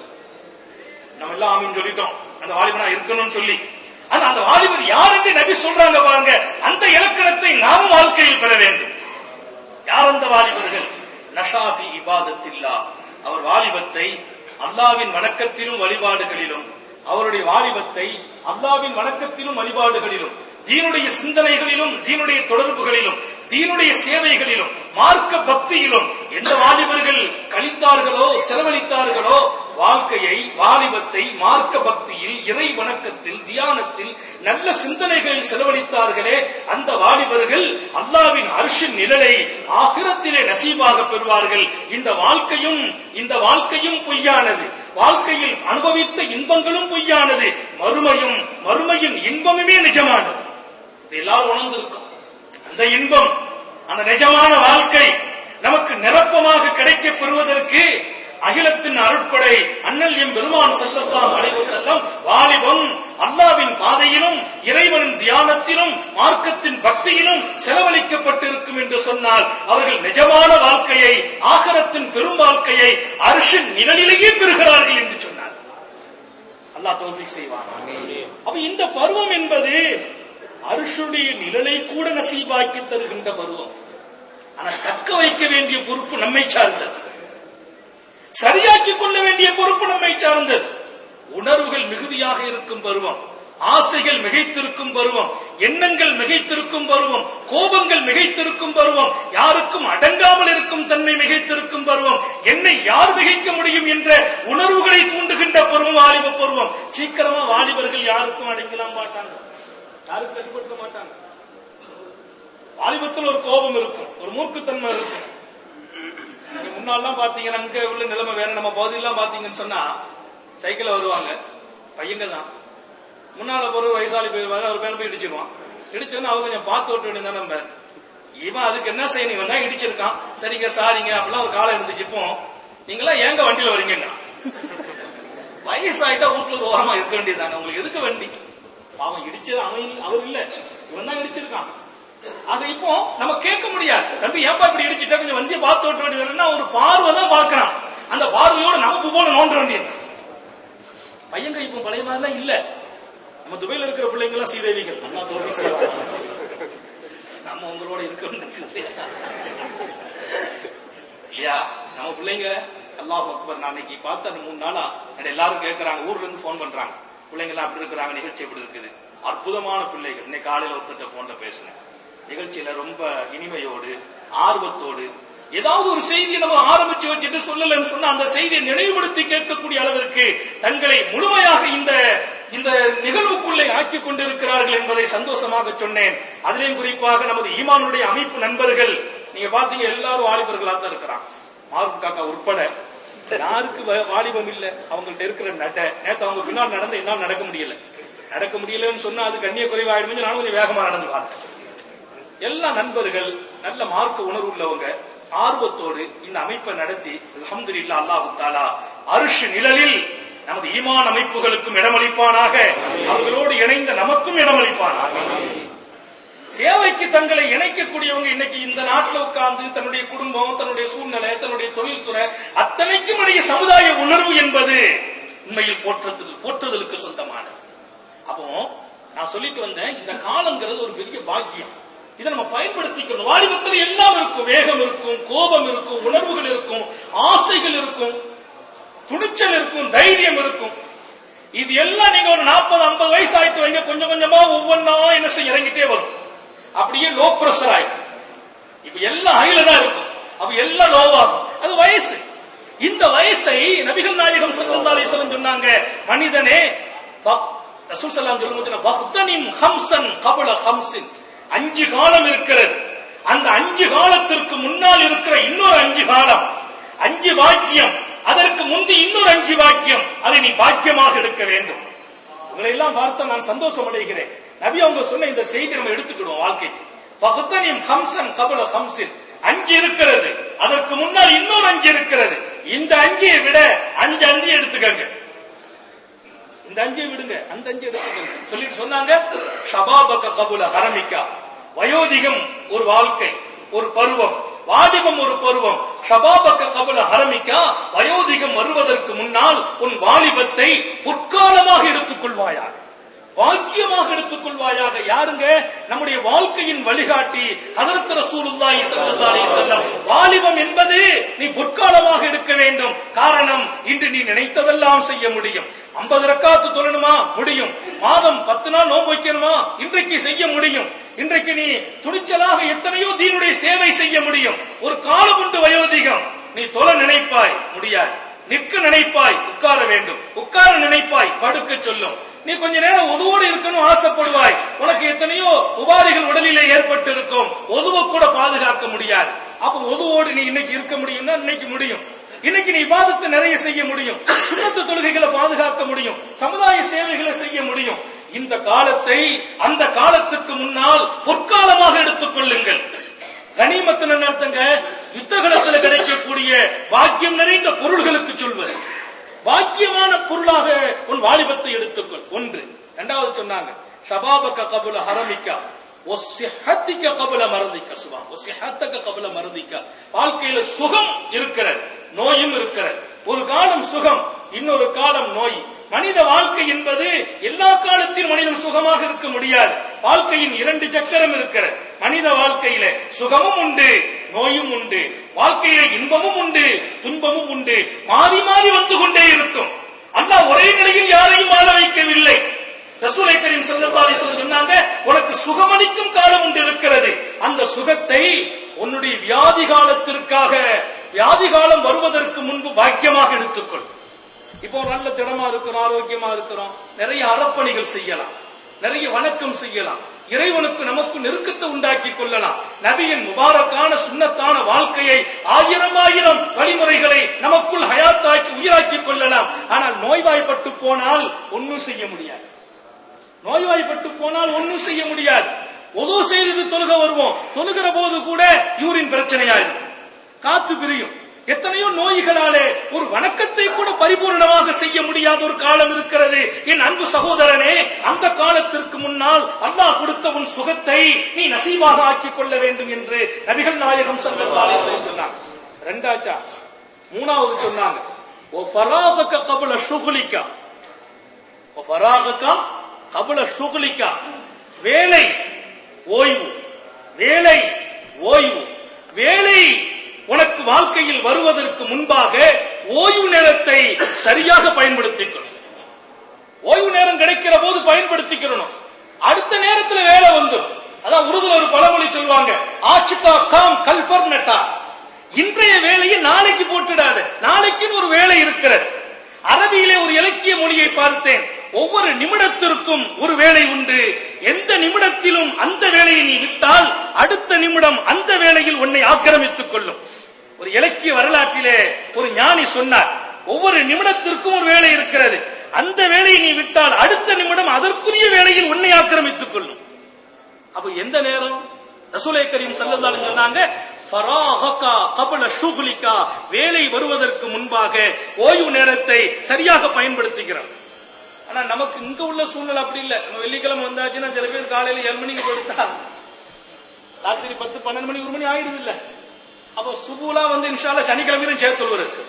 நம்ம எல்லாம் ஆமீன் சொல்லிட்டோம் அந்த வாலிபனா இருக்கணும்னு சொல்லி ஆனா அந்த வாலிபர் யார் என்று நபி சொல்றாங்க பாருங்க அந்த இலக்கணத்தை நாம் வாழ்க்கையில் பெற வேண்டும் யார் அந்த வாலிபர்கள் நஷாஃபி இபாதத்தில்லா அவர் வாலிபத்தை அல்லாவின் வணக்கத்திலும் வழிபாடுகளிலும் அவருடைய வாலிபத்தை அல்லாவின் வணக்கத்திலும் வழிபாடுகளிலும் தீனுடைய சிந்தனைகளிலும் தீனுடைய தொடர்புகளிலும் தீனுடைய சேவைகளிலும் மார்க்க பக்தியிலும் எந்த வாலிபர்கள் கழித்தார்களோ செலவழித்தார்களோ வாழ்க்கையை வாலிபத்தை மார்க்க பக்தியில் இறை வணக்கத்தில் தியானத்தில் நல்ல சிந்தனைகளில் செலவழித்தார்களே அந்த வாலிபர்கள் அல்லாவின் அரிசின் நிழலை ஆகிரத்திலே நசீபாக பெறுவார்கள் இந்த வாழ்க்கையும் இந்த வாழ்க்கையும் பொய்யானது வாழ்க்கையில் அனுபவித்த இன்பங்களும் பொய்யானது மறுமையும் மறுமையின் இன்பமுமே நிஜமானது இது எல்லாரும் உணர்ந்திருக்கும் அந்த இன்பம் அந்த நிஜமான வாழ்க்கை நமக்கு நிரப்பமாக கிடைக்கப் பெறுவதற்கு அகிலத்தின் அருட்கொடை அண்ணல் எம் பெருமான் செல்லத்தான் அழைவு செல்லம் வாலிபம் அல்லாவின் பாதையிலும் இறைவனின் தியானத்திலும் மார்க்கத்தின் பக்தியிலும் செலவழிக்கப்பட்டிருக்கும் என்று சொன்னால் அவர்கள் நிஜமான வாழ்க்கையை ஆகரத்தின் பெரும் வாழ்க்கையை அரிசின் நிழலிலேயே பெறுகிறார்கள் என்று சொன்னார் அல்லாஹ் தோல்வி செய்வான் அப்ப இந்த பருவம் என்பது அரிசுடைய நிழலை கூட நசீபாக்கி தருகின்ற பருவம் ஆனால் தக்க வைக்க வேண்டிய பொறுப்பு நம்மை சார்ந்தது சரியாக்கிக் கொள்ள வேண்டிய பொறுப்பு நம்மை சார்ந்தது உணர்வுகள் மிகுதியாக இருக்கும் பருவம் ஆசைகள் மிகைத்திருக்கும் பருவம் எண்ணங்கள் மிகைத்திருக்கும் பருவம் கோபங்கள் மிகைத்திருக்கும் பருவம் யாருக்கும் அடங்காமல் இருக்கும் தன்மை மிகைத்திருக்கும் பருவம் என்னை யார் மிகைக்க முடியும் என்ற உணர்வுகளை தூண்டுகின்ற பருவம் வாலிப பருவம் சீக்கிரமா வாலிபர்கள் யாருக்கும் அடங்கலாம் மாட்டாங்க யாருக்கும் கட்டுப்படுத்த மாட்டாங்க வாலிபத்தில் ஒரு கோபம் இருக்கும் ஒரு மூர்க்குத்தன்மை இருக்கும் நீங்க முன்னாலாம் பாத்தீங்கன்னா அங்க உள்ள நிலைமை வேற நம்ம பகுதியெல்லாம் பாத்தீங்கன்னு சொன்னா சைக்கிள்ல வருவாங்க பையங்க தான் முன்னால ஒரு வயசாளி போயிருவாரு அவர் மேல போய் இடிச்சிருவான் இடிச்சோன்னா அவங்க கொஞ்சம் பார்த்து விட்டு வேண்டியதான் நம்ம இவன் அதுக்கு என்ன செய்யணும் இவன் தான் இடிச்சிருக்கான் சரிங்க சாரிங்க அப்படிலாம் ஒரு காலம் இருந்துச்சு இப்போ நீங்களாம் ஏங்க வண்டியில வரீங்க வயசாயிட்டா வீட்டுல ஒரு ஓரமா இருக்க வேண்டியதாங்க உங்களுக்கு எதுக்கு வண்டி அவன் இடிச்சது அவன் இல்ல- அவர் இல்ல இவன் தான் இடிச்சிருக்கான் அது இப்போ நம்ம கேட்க முடியாது தம்பி ஏப்பா இப்படி இடிச்சுட்டா கொஞ்சம் வந்திய பார்த்து ஓட்ட வேண்டியதுன்னா ஒரு பார்வை தான் பார்க்கறான் அந்த பார்வையோட நமக்கு போல நோண்ட வேண்டியது பையங்க இப்போ பழைய மாதிரிலாம் இல்ல நம்ம துபையில இருக்கிற பிள்ளைங்க எல்லாம் சீதேவிகள் அம்மா தோல்வி செய்வாங்க நம்ம உங்களோட இருக்க வேண்டியது இல்லையா நம்ம பிள்ளைங்க அல்லாஹ் அக்பர் நான் அன்னைக்கு பார்த்த அந்த மூணு நாளா என்னை எல்லாரும் கேட்கறாங்க ஊர்ல இருந்து போன் பண்றாங்க பிள்ளைங்க எல்லாம் அப்படி இருக்கிறாங்க நிகழ்ச்சி எப்படி இருக்குது அற்புதமான பிள்ளைகள் இன்னைக்கு காலையில ஒருத்தட்ட போன்ல பேசினேன் நிகழ்ச்சியில ரொம்ப இனிமையோடு ஆர்வத்தோடு ஏதாவது ஒரு செய்தியை நம்ம ஆரம்பிச்சு வச்சுட்டு சொல்லலன்னு சொன்னா அந்த செய்தியை நினைவுபடுத்தி கேட்கக்கூடிய அளவிற்கு தங்களை முழுமையாக இந்த இந்த நிகழ்வுக்குள்ளே ஆக்கிக் கொண்டிருக்கிறார்கள் என்பதை சந்தோஷமாக சொன்னேன் அதிலேயும் குறிப்பாக நமது ஈமானுடைய அமைப்பு நண்பர்கள் நீங்க பாத்தீங்க எல்லாரும் வாலிபர்களா தான் இருக்கிறான் மாருப் காக்கா உட்பட யாருக்கு வ- வாலிபம் இல்ல அவங்கள்ட்ட இருக்கிற நட நேத்து அவங்க பின்னால் நடந்த என்னால் நடக்க முடியல நடக்க முடியலன்னு சொன்னா அது கண்ணிய குறைவாயிடும் நானும் கொஞ்சம் வேகமா நடந்து பார்த்தேன் எல்லா நண்பர்கள் நல்ல மார்க்க உணர்வு உள்ளவங்க ஆர்வத்தோடு இந்த அமைப்பை நடத்தி அல்ஹம்துலில்லா அல்லாஹு தாலா அரிஷ் நிழலில் நமது ஈமான் அமைப்புகளுக்கும் இடமளிப்பானாக அவர்களோடு இணைந்த நமக்கும் இடமளிப்பானாக சேவைக்கு தங்களை இணைக்கக்கூடியவங்க இன்னைக்கு இந்த நாட்டில் உட்கார்ந்து தன்னுடைய குடும்பம் தன்னுடைய சூழ்நிலை தன்னுடைய தொழில்துறை அத்தனைக்கும் இடையே சமுதாய உணர்வு என்பது உண்மையில் போற்றுதல் போற்றுதலுக்கு சொந்தமானது அப்போ நான் சொல்லிட்டு வந்தேன் இந்த காலங்கிறது ஒரு பெரிய பாக்கியம் இதை நம்ம பயன்படுத்திக்கணும் வாலிபத்தில் எல்லாம் இருக்கும் வேகம் இருக்கும் கோபம் இருக்கும் உணர்வுகள் இருக்கும் ஆசைகள் இருக்கும் துணிச்சல் இருக்கும் தைரியம் இருக்கும் இது எல்லாம் நீங்க ஒரு நாற்பது ஐம்பது வயசு ஆயிட்டு வைங்க கொஞ்சம் கொஞ்சமா ஒவ்வொன்றா என்ன செய்ய இறங்கிட்டே வரும் அப்படியே லோ பிரஷர் ஆயிடும் இப்ப எல்லாம் ஹைல தான் இருக்கும் அப்ப எல்லாம் லோவாகும் அது வயசு இந்த வயசை நபிகள் நாயகம் ஸல்லல்லாஹு அலைஹி வஸல்லம் சொன்னாங்க மனிதனே ஃபக்- ரசூல் ஸல்லல்லாஹு அலைஹி வஸல்லம் வஃதனிம் ஹம்சன் கபல ஹம்சின் அஞ்சு காலம் இருக்கிறது அந்த அஞ்சு காலத்திற்கு முன்னால் இருக்கிற இன்னொரு அஞ்சு காலம் அஞ்சு வாக்கியம் அதற்கு முந்தி இன்னொரு அஞ்சு வாக்கியம் அதை நீ பாக்கியமாக எடுக்க வேண்டும் உங்களை எல்லாம் பார்த்து நான் சந்தோஷம் அடைகிறேன் நபி அவங்க சொன்ன இந்த செய்தி நம்ம எடுத்துக்கிடுவோம் வாழ்க்கைக்கு ஃபஹ்தனிம் ஹம்சன் கபல ஹம்சின் அஞ்சு இருக்கிறது அதற்கு முன்னால் இன்னொரு அஞ்சு இருக்கிறது இந்த அஞ்சையை விட அஞ்சு அஞ்சு எடுத்துக்கங்க இந்த அஞ்சை விடுங்க அந்த அஞ்சு எடுத்துக்கங்க சொல்லிட்டு சொன்னாங்க ஷபாபக கபுல ஹரமிக்கா வயோதிகம் ஒரு வாழ்க்கை ஒரு பருவம் வாலிபம் ஒரு பருவம் ஷபாபக்க கபுல ஹரமிக்கா வயோதிகம் வருவதற்கு முன்னால் உன் வாலிபத்தை பொற்காலமாக எடுத்துக் கொள்வாயாக பாக்கியமாக எடுத்துக் கொள்வாயாக யாருங்க நம்முடைய வாழ்க்கையின் வழிகாட்டி ஹதரத் ரசூலுல்லாஹி ஸல்லல்லாஹு அலைஹி வஸல்லம் வாலிபம் என்பது நீ பொற்காலமாக எடுக்க வேண்டும் காரணம் இன்று நீ நினைத்ததெல்லாம் செய்ய முடியும் 50 ரக்காத்து தொழணுமா முடியும் மாதம் பத்து நாள் நோன்பு வைக்கணுமா இன்றைக்கு செய்ய முடியும் இன்றைக்கு நீ துணிச்சலாக எத்தனையோ தீனுடைய சேவை செய்ய முடியும் ஒரு காலம் உண்டு வயோதிகம் நீ தொழ நினைப்பாய் முடியாது நிற்க நினைப்பாய் உட்கார வேண்டும் உட்கார நினைப்பாய் படுக்க சொல்லும் நீ கொஞ்ச நேரம் ஒதுவோடு இருக்கணும் ஆசைப்படுவாய் உனக்கு எத்தனையோ உபாதைகள் உடலிலே ஏற்பட்டு இருக்கும் ஒதுவ கூட பாதுகாக்க முடியாது அப்ப ஒதுவோடு நீ இன்னைக்கு இருக்க முடியும்னா இன்னைக்கு முடியும் இன்னைக்கு நீ இபாதத்தை நிறைய செய்ய முடியும் சுண்ணத்து தொழுகைகளை பாதுகாக்க முடியும் சமுதாய சேவைகளை செய்ய முடியும் இந்த காலத்தை அந்த காலத்துக்கு முன்னால் பொற்காலமாக எடுத்துக் கொள்ளுங்கள் கனிமத்தின் அர்த்தங்க யுத்தகலத்தில் கிடைக்கக்கூடிய பாக்கியம் நிறைந்த பொருள்களுக்கு சொல்வது பாக்கியமான பொருளாக உன் வாலிபத்தை எடுத்துக்கொள் ஒன்று இரண்டாவது சொன்னாங்க ஷபாபக்க கபுல ஹரமிக்கா ஒசிஹத்திக்க கபுல மறந்திக்க சுபா ஒசிஹத்தக்க கபுல மறந்திக்க வாழ்க்கையில சுகம் இருக்கிறது நோயும் இருக்கிறது ஒரு காலம் சுகம் இன்னொரு காலம் நோய் மனித வாழ்க்கை என்பது எல்லா காலத்திலும் மனிதன் சுகமாக இருக்க முடியாது வாழ்க்கையின் இரண்டு சக்கரம் இருக்கிறது மனித வாழ்க்கையில சுகமும் உண்டு நோயும் உண்டு வாழ்க்கையில இன்பமும் உண்டு துன்பமும் உண்டு மாறி மாறி வந்து கொண்டே இருக்கும் அல்லாஹ் ஒரே நிலையில் யாரையும் வாழ வைக்கவில்லை ரசூலை கரீம் ஸல்லல்லாஹு அலைஹி வஸல்லம் சொன்னாங்க உனக்கு சுகமளிக்கும் காலம் ஒன்று இருக்கிறது அந்த சுகத்தை உன்னுடைய வியாதி காலத்திற்காக வியாதி காலம் வருவதற்கு முன்பு பாக்கியமாக எடுத்துக்கொள் இப்போ ஒரு நல்ல திடமா இருக்கிறோம் ஆரோக்கியமா இருக்கிறோம் நிறைய அறப்பணிகள் செய்யலாம் நிறைய வணக்கம் செய்யலாம் இறைவனுக்கு நமக்கு நெருக்கத்தை உண்டாக்கி கொள்ளலாம் நபியின் முபாரக்கான சுண்ணத்தான வாழ்க்கையை ஆயிரம் ஆயிரம் வழிமுறைகளை நமக்குள் ஹயாத்தாக்கி உயிராக்கி கொள்ளலாம் ஆனால் நோய்வாய்ப்பட்டு போனால் ஒன்னும் செய்ய முடியாது நோய்வாய்ப்பட்டு போனால் ஒன்னும் செய்ய முடியாது ஒது செய்து தொழுக வருவோம் தொழுகிற போது கூட யூரின் பிரச்சனையா இருக்கும் காத்து பிரியும் எத்தனையோ நோய்களாலே ஒரு வணக்கத்தை கூட பரிபூர்ணமாக செய்ய முடியாத ஒரு காலம் இருக்கிறது என் அன்பு சகோதரனே அந்த காலத்திற்கு முன்னால் அல்லாஹ் கொடுத்த உன் சுகத்தை நீ நசீவாக ஆக்கிக் கொள்ள வேண்டும் என்று நபிகள் நாயகம் ஸல்லல்லாஹு அலைஹி வஸல்லம் சொன்னாங்க ரெண்டாச்சா மூணாவது சொன்னாங்க ஓ ஃபராதக கபல ஷுகுலிக்கா ஓ ஃபராதக கபல ஷுகுலிக்கா வேலை ஓய்வு வேலை ஓய்வு வேலை உனக்கு வாழ்க்கையில் வருவதற்கு முன்பாக ஓய்வு நேரத்தை சரியாக பயன்படுத்திக் கொள் ஓய்வு நேரம் கிடைக்கிற போது பயன்படுத்திக்கிறணும் அடுத்த நேரத்துல வேலை வந்துடும் அதான் உருதுல ஒரு பழமொழி சொல்லுவாங்க ஆச்சுட்டா காம் கல்பர் நட்டா இன்றைய வேலையை நாளைக்கு போட்டுடாத நாளைக்குன்னு ஒரு வேலை இருக்கிறது அரபியிலே ஒரு இலக்கிய மொழியை பார்த்தேன் ஒவ்வொரு நிமிடத்திற்கும் ஒரு வேலை உண்டு எந்த நிமிடத்திலும் அந்த வேலையை நீ விட்டால் அடுத்த நிமிடம் அந்த வேலையில் உன்னை ஆக்கிரமித்துக் கொள்ளும் ஒரு இலக்கிய வரலாற்றிலே ஒரு ஞானி சொன்னார் ஒவ்வொரு நிமிடத்திற்கும் ஒரு வேலை இருக்கிறது அந்த வேலையை நீ விட்டால் அடுத்த நிமிடம் அதற்குரிய வேலையில் உன்னை ஆக்கிரமித்துக் கொள்ளும் அப்ப எந்த நேரம் ரசூலை கரீம் ஸல்லல்லாஹு சொன்னாங்க ஃபராஹகா கபல ஷுகுலிகா வேலை வருவதற்கு முன்பாக ஓய்வு நேரத்தை சரியாக பயன்படுத்திக்கிறோம் ஆனா நமக்கு இங்க உள்ள சூழ்நிலை அப்படி இல்ல நம்ம வெள்ளிக்கிழமை வந்தாச்சுன்னா சில பேர் காலையில ஏழு மணிக்கு கொடுத்தா ராத்திரி பத்து பன்னெண்டு மணி ஒரு மணி ஆயிடுது இல்ல அப்போ சுபுலாம் வந்து இன்ஷால்ல சனிக்கிழமையும் சேர்த்து வருது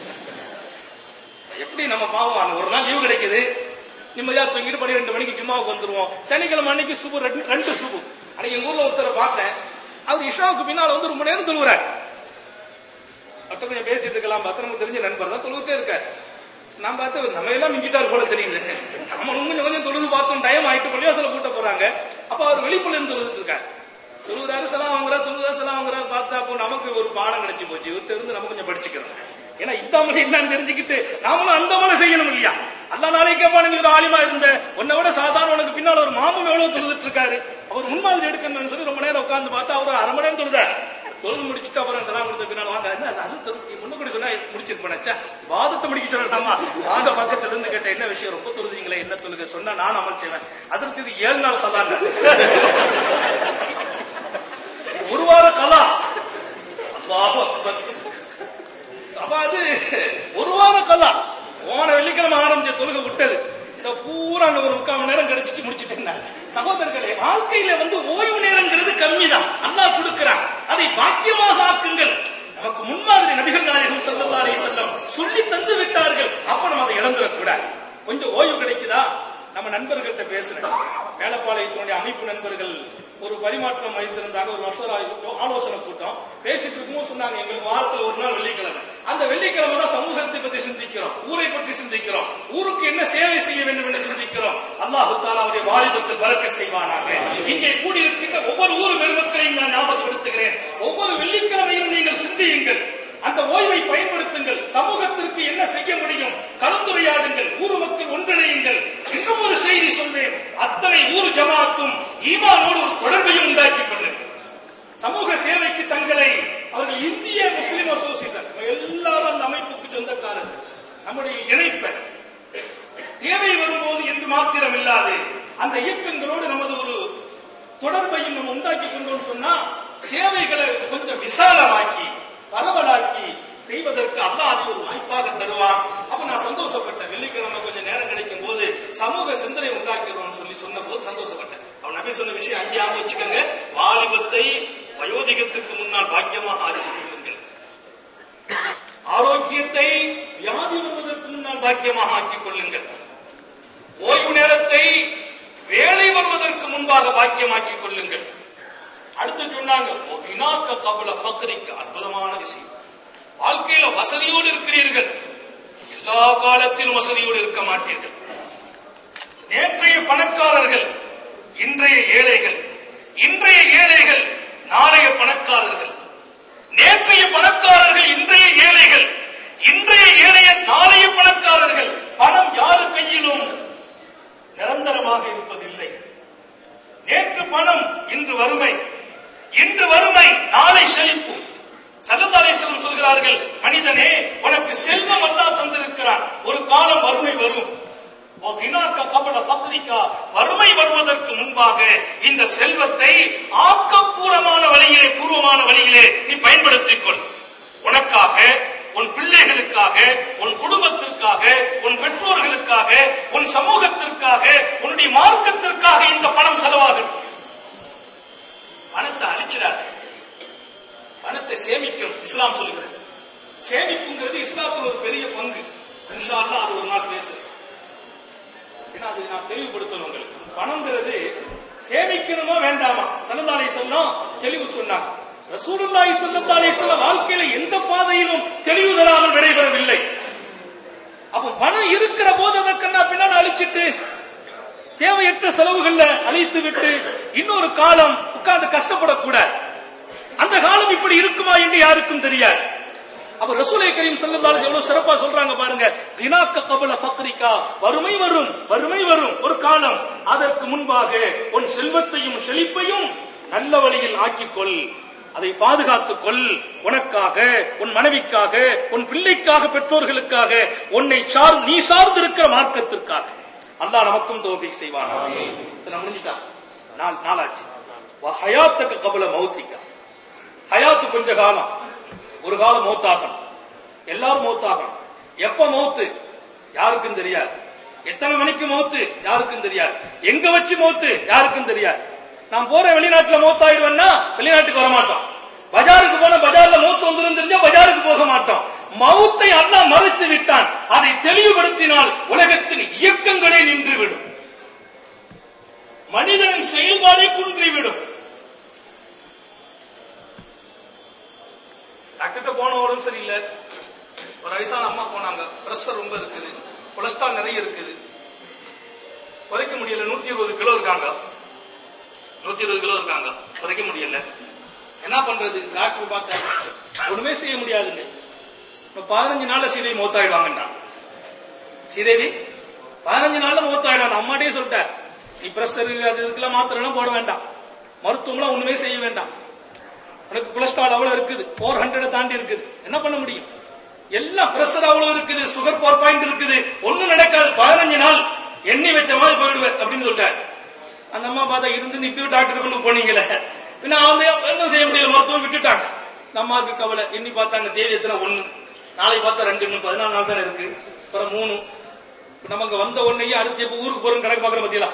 எப்படி நம்ம பாவம் அந்த ஒரு நாள் லீவு கிடைக்குது நிம்மதியா தூங்கிட்டு பன்னிரெண்டு மணிக்கு ஜும்மாவுக்கு வந்துருவோம் சனிக்கிழமை அன்னைக்கு சுபு ரெண்டு ரெண்டு சுபு அன்னைக்கு எங்க ஊர்ல ஒருத்தரை பார்த்தேன் அவர் இஷாவுக்கு பின்னால வந்து ரொம்ப நேரம் தொழுகிறார் மற்ற கொஞ்சம் பேசிட்டு இருக்கலாம் பார்த்தா நமக்கு தெரிஞ்ச நண்பர் தான் தொழுவிட்டே இருக்காரு நான் பார்த்து நம்ம எல்லாம் மிஞ்சிட்டார் போல தெரியுது நம்ம கொஞ்சம் கொஞ்சம் தொழுது பார்த்தோம் டைம் ஆயிட்டு பள்ளிவாசல கூட்ட போறாங்க அப்ப அவர் வெளிப்புல இருந்து தொழுதுட்டு இருக்காரு தொழுகிறாரு செலாம் வாங்குறா தொழுகிறா செலாம் வாங்குறா பார்த்தா அப்போ நமக்கு ஒரு பாடம் கிடைச்சு போச்சு இவர்கிட்ட இருந்து நம்ம கொஞ்சம் படிச்சுக்கிறோம் ஏன்னா இந்த அமலை என்னன்னு தெரிஞ்சுக்கிட்டு நாமளும் அந்த அமலை செய்யணும் இல்லையா அல்லா நாளைக்கே நீ ஒரு ஆலிமா இருந்த உன்னை விட சாதாரண உனக்கு பின்னால் ஒரு மாமம் எவ்வளவு தொழுதுட்டு இருக்காரு அவர் முன்மாதிரி எடுக்கணும்னு சொல்லி ரொம்ப நேரம் உட்கார்ந்து பார்த்தா அவர் அரை மணி நேரம் தொழுதார் தொழுது முடிச்சுட்டு அப்புறம் சலாம் கொடுத்த பின்னால் வாங்க என்ன அது அது தொழு- நீ முன்ன கூட சொன்னா முடிச்சிருப்பேன் வாதத்தை முடிக்க சொல்லலாமா வாங்க பக்கத்துல இருந்து கேட்ட என்ன விஷயம் ரொம்ப தொழுதீங்களே என்ன தொழுக சொன்னா நான் அமல் செய்வேன் அதற்கு இது ஏழு நாள் சதான் ஒரு வார கலா அல்லாஹ் அக்பர். அப்ப அது ஒரு வார கலா போன வெள்ளிக்கிழமை ஆரம்பிச்ச தொழுகை விட்டது இந்த பூரா அந்த ஒரு முக்கால் மணி நேரம் கிடைச்சிட்டு முடிச்சிட்டு இருந்தாங்க சகோதரர்களே வாழ்க்கையில வந்து ஓய்வு நேரங்கிறது கம்மிதான் அல்லாஹ் கொடுக்கிறான் அதை பாக்கியமாக ஆக்குங்கள் நமக்கு முன்மாதிரி நபிகள் நாயகம் ஸல்லல்லாஹு அலைஹி வஸல்லம் சொல்லி தந்து விட்டார்கள் அப்ப நம்ம அதை இழந்துடக் கூடாது கொஞ்சம் ஓய்வு கிடைக்குதா நம்ம நண்பர்கள்ட்ட பேசுறேன் மேலப்பாளையத்தினுடைய அமைப்பு நண்பர்கள் ஒரு பரிமாற்றம் வைத்திருந்தாங்க ஒரு மசோதா ஆலோசனை கூட்டம் பேசிட்டு இருக்கும்போது சொன்னாங்க எங்களுக்கு வாரத்துல ஒரு நாள் வெள்ளிக்கிழமை அந்த வெள்ளிக்கிழமை தான் சமூகத்தை பற்றி சிந்திக்கிறோம் ஊரை பற்றி சிந்திக்கிறோம் ஊருக்கு என்ன சேவை செய்ய வேண்டும் என்று சிந்திக்கிறோம் அல்லாஹு தாலா அவருடைய வாலிபத்தில் பறக்க செய்வானாக இங்கே கூடியிருக்கின்ற ஒவ்வொரு ஊர் பெருமக்களையும் நான் ஞாபகப்படுத்துகிறேன் ஒவ்வொரு வெள்ளிக்கிழமையும் நீங்கள் சிந்தியுங்கள் அந்த ஓய்வை பயன்படுத்துங்கள் சமூகத்திற்கு என்ன செய்ய முடியும் கலந்துரையாடுங்கள் ஊர் மக்கள் ஒன்றிணையுங்கள் இன்னும் ஒரு செய்தி சொல்வேன் அத்தனை ஊர் ஜமாத்தும் ஈமானோடு ஒரு தொடர்பையும் உண்டாக்கிக் கொள்ளுங்கள் சமூக சேவைக்கு தங்களை அவர்கள் இந்திய முஸ்லிம் அசோசியேஷன் எல்லாரும் அந்த அமைப்புக்கு சொந்தக்காரர்கள் நம்முடைய இணைப்பை தேவை வரும்போது என்று மாத்திரம் இல்லாது அந்த இயக்கங்களோடு நமது ஒரு தொடர்பையும் நம்ம உண்டாக்கி கொண்டோம்னு சொன்னா சேவைகளை கொஞ்சம் விசாலமாக்கி பரவலாக்கி செய்வதற்கு அல்லாஹ் அது ஒரு வாய்ப்பாக தருவான் அப்ப நான் சந்தோஷப்பட்டேன் வெள்ளிக்கிழமை கொஞ்சம் நேரம் கிடைக்கும் போது சமூக சிந்தனை உண்டாக்கிறோம்னு சொல்லி சொன்ன போது சந்தோஷப்பட்டேன் அவன் நபி சொன்ன விஷயம் அங்கேயாம வச்சுக்கோங்க வாலிபத்தை வயோதிகத்திற்கு முன்னால் பாக்கியமாக ஆக்கிக் கொள்ளுங்கள் ஆரோக்கியத்தை வியாதி வருவதற்கு முன்னால் பாக்கியமாக ஆக்கிக் கொள்ளுங்கள் ஓய்வு நேரத்தை வேலை வருவதற்கு முன்பாக பாக்கியமாக்கிக் கொள்ளுங்கள் அடுத்து சொன்னாங்க "ஒகினாக்க கபல ஃபக்ரிக்கு அற்புதமான விஷயம் வாழ்க்கையில வசதியோடு இருக்கிறீர்கள் எல்லா காலத்திலும் வசதியோடு இருக்க மாட்டீர்கள் நேற்றைய பணக்காரர்கள் இன்றைய ஏழைகள் இன்றைய ஏழைகள் நாளைய பணக்காரர்கள் நேற்றைய பணக்காரர்கள் இன்றைய ஏழைகள் இன்றைய ஏழைய நாளைய பணக்காரர்கள் பணம் யாரு கையிலும் நிரந்தரமாக இருப்பதில்லை நேற்று பணம் இன்று வறுமை இன்று வறுமை நாளை செழிப்பு சல்லதாலேஸ்வரம் சொல்கிறார்கள் மனிதனே உனக்கு செல்வம் அல்லா தந்திருக்கிறான் ஒரு காலம் வறுமை வரும் ஒகினாக்க கபல ஃபக்ரிகா வறுமை வருவதற்கு முன்பாக இந்த செல்வத்தை ஆக்கப்பூர்வமான வழியிலே பூர்வமான வழியிலே நீ பயன்படுத்திக் கொள் உனக்காக உன் பிள்ளைகளுக்காக உன் குடும்பத்திற்காக உன் பெற்றோர்களுக்காக உன் சமூகத்திற்காக உன்னுடைய மார்க்கத்திற்காக இந்த பணம் செலவாகட்டும் பணத்தை அழிச்சிடாத பணத்தை சேமிக்கணும் இஸ்லாம் சொல்லுகிறது சேமிப்புங்கிறது இஸ்லாத்தில் ஒரு பெரிய பங்கு இன்ஷா அல்லாஹ் அது ஒரு நாள் பேசுறேன் ஏன்னா அது நான் தெளிவுபடுத்தணும் உங்களுக்கு பணம்ங்கிறது சேமிக்கணுமா வேண்டாமா சல்லல்லாஹு சொன்னோம் தெளிவு சொன்னாங்க ரசூலுல்லாஹி ஸல்லல்லாஹு அலைஹி வஸல்லம் வாழ்க்கையில எந்த பாதையிலும் தெளிவு தராமல் விடைபெறவில்லை அப்ப பணம் இருக்கிற போது அதற்கென்னா பின்னாடி அழிச்சிட்டு தேவையற்ற செலவுகள்ல அழித்து விட்டு இன்னொரு காலம் உட்கார்ந்து கஷ்டப்படக்கூடாது அந்த காலம் இப்படி இருக்குமா என்று யாருக்கும் தெரியாது அப்ப ரசூலை கரீம் ஸல்லல்லாஹு அலைஹி எவ்வளவு சிறப்பா சொல்றாங்க பாருங்க ரினாக்க கபல ஃபக்ரிகா வறுமை வரும் வறுமை வரும் ஒரு காலம் அதற்கு முன்பாக உன் செல்வத்தையும் செழிப்பையும் நல்ல வழியில் ஆக்கிக்கொள் அதை பாதுகாத்துக் கொள் உனக்காக உன் மனைவிக்காக உன் பிள்ளைக்காக பெற்றோர்களுக்காக உன்னை சார் நீ சார்ந்திருக்கிற மார்க்கத்திற்காக அல்லாஹ் நமக்கும் தோல்வி செய்வான் முடிஞ்சுட்டா நாள் நாளாச்சு ஹயாத்துக்கு கபல மௌத்திக்கா ஹயாத்து கொஞ்ச காலம் ஒரு காலம் மௌத்தாகணும் எல்லாரும் மௌத்தாகணும் எப்ப மௌத்து யாருக்கும் தெரியாது எத்தனை மணிக்கு மௌத்து யாருக்கும் தெரியாது எங்க வச்சு மௌத்து யாருக்கும் தெரியாது நான் போற வெளிநாட்டுல மௌத்தாயிடுவேன்னா வெளிநாட்டுக்கு வர மாட்டோம் பஜாருக்கு போன பஜார்ல மௌத்து வந்துரும் தெரிஞ்சா பஜாருக்கு போக மாட்டோம் மௌத்தை அல்லாஹ் மறைத்து விட்டான் அதை தெளிவுபடுத்தினால் உலகத்தின் இயக்கங்களே நின்றுவிடும் மனிதனின் செயல்பாடே குன்றிவிடும் டாக்டர்கிட்ட போன உடம்பு சரியில்லை ஒரு வயசான அம்மா போனாங்க பிரஷர் ரொம்ப இருக்குது கொலஸ்ட்ரால் நிறைய இருக்குது குறைக்க முடியல நூத்தி இருபது கிலோ இருக்காங்க நூத்தி இருபது கிலோ இருக்காங்க குறைக்க முடியல என்ன பண்றது டாக்டர் பார்த்தா ஒண்ணுமே செய்ய முடியாதுங்க இப்ப பதினஞ்சு நாள்ல சீதேவி மூத்தாயிடுவாங்கண்டா சீதேவி பதினஞ்சு நாள்ல மூத்தாயிடுவாங்க அம்மாட்டே சொல்லிட்டார் நீ பிரஷர் அது இதுக்கெல்லாம் மாத்திரை எல்லாம் போட வேண்டாம் மருத்துவம்லாம் ஒண்ணுமே செய்ய வேண்டாம் உனக்கு கொலஸ்ட்ரால் அவ்வளவு இருக்குது போர் ஹண்ட்ரட் தாண்டி இருக்குது என்ன பண்ண முடியும் எல்லாம் பிரஷர் அவ்வளவு இருக்குது சுகர் போர் பாயிண்ட் இருக்குது ஒண்ணும் நடக்காது பதினஞ்சு நாள் எண்ணெய் வச்ச மாதிரி போயிடுவேன் அப்படின்னு சொல்லிட்டாரு அந்த அம்மா பார்த்தா இருந்து இப்பயும் டாக்டர் கொண்டு போனீங்களே பின்ன அவங்க என்ன செய்ய முடியல மருத்துவம் விட்டுட்டாங்க நம்ம அம்மாவுக்கு கவலை எண்ணி பார்த்தாங்க தேதி எத்தனை ஒண்ணு நாளைக்கு பார்த்தா ரெண்டு இன்னும் பதினாலு நாள் தானே இருக்கு அப்புறம் மூணு இப்ப நமக்கு வந்த உடனேயே அடுத்து எப்ப ஊருக்கு போறோம் கணக்கு பாக்குற பத்தியலா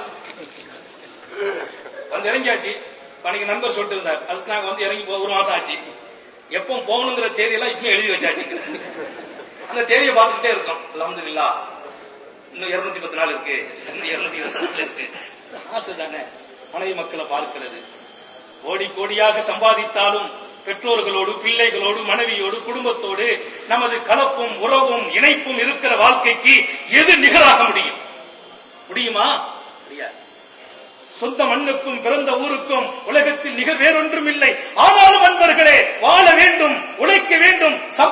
வந்து இறங்கியாச்சு அன்னைக்கு நண்பர் சொல்லிட்டு இருந்தார் அதுக்கு நாங்க வந்து இறங்கி போ- ஒரு மாசம் ஆச்சு எப்போ போகணுங்கிற தேதியெல்லாம் இப்பயும் எழுதி வச்சாச்சு அந்த தேதியை பார்த்துக்கிட்டே இருக்கோம் அல்ஹம்துலில்லா இன்னும் இருநூத்தி பத்து நாள் இருக்கு இன்னும் இருநூத்தி இருபது நாள் இருக்கு இது ஆசை தானே மனைவி மக்களை பார்க்கிறது கோடி கோடியாக சம்பாதித்தாலும் பெற்றோர்களோடு பிள்ளைகளோடு மனைவியோடு குடும்பத்தோடு நமது கலப்பும் உறவும் இணைப்பும் இருக்கிற வாழ்க்கைக்கு எது நிகராக முடியும் முடியுமா முடியாது சொந்த மண்ணுக்கும் பிறந்த ஊருக்கும் உலகத்தில் நிகர் வேறொன்றும் இல்லை ஆனாலும் அன்பர்களே வாழ வேண்டும் உழைக்க வேண்டும் சம்பாதிக்க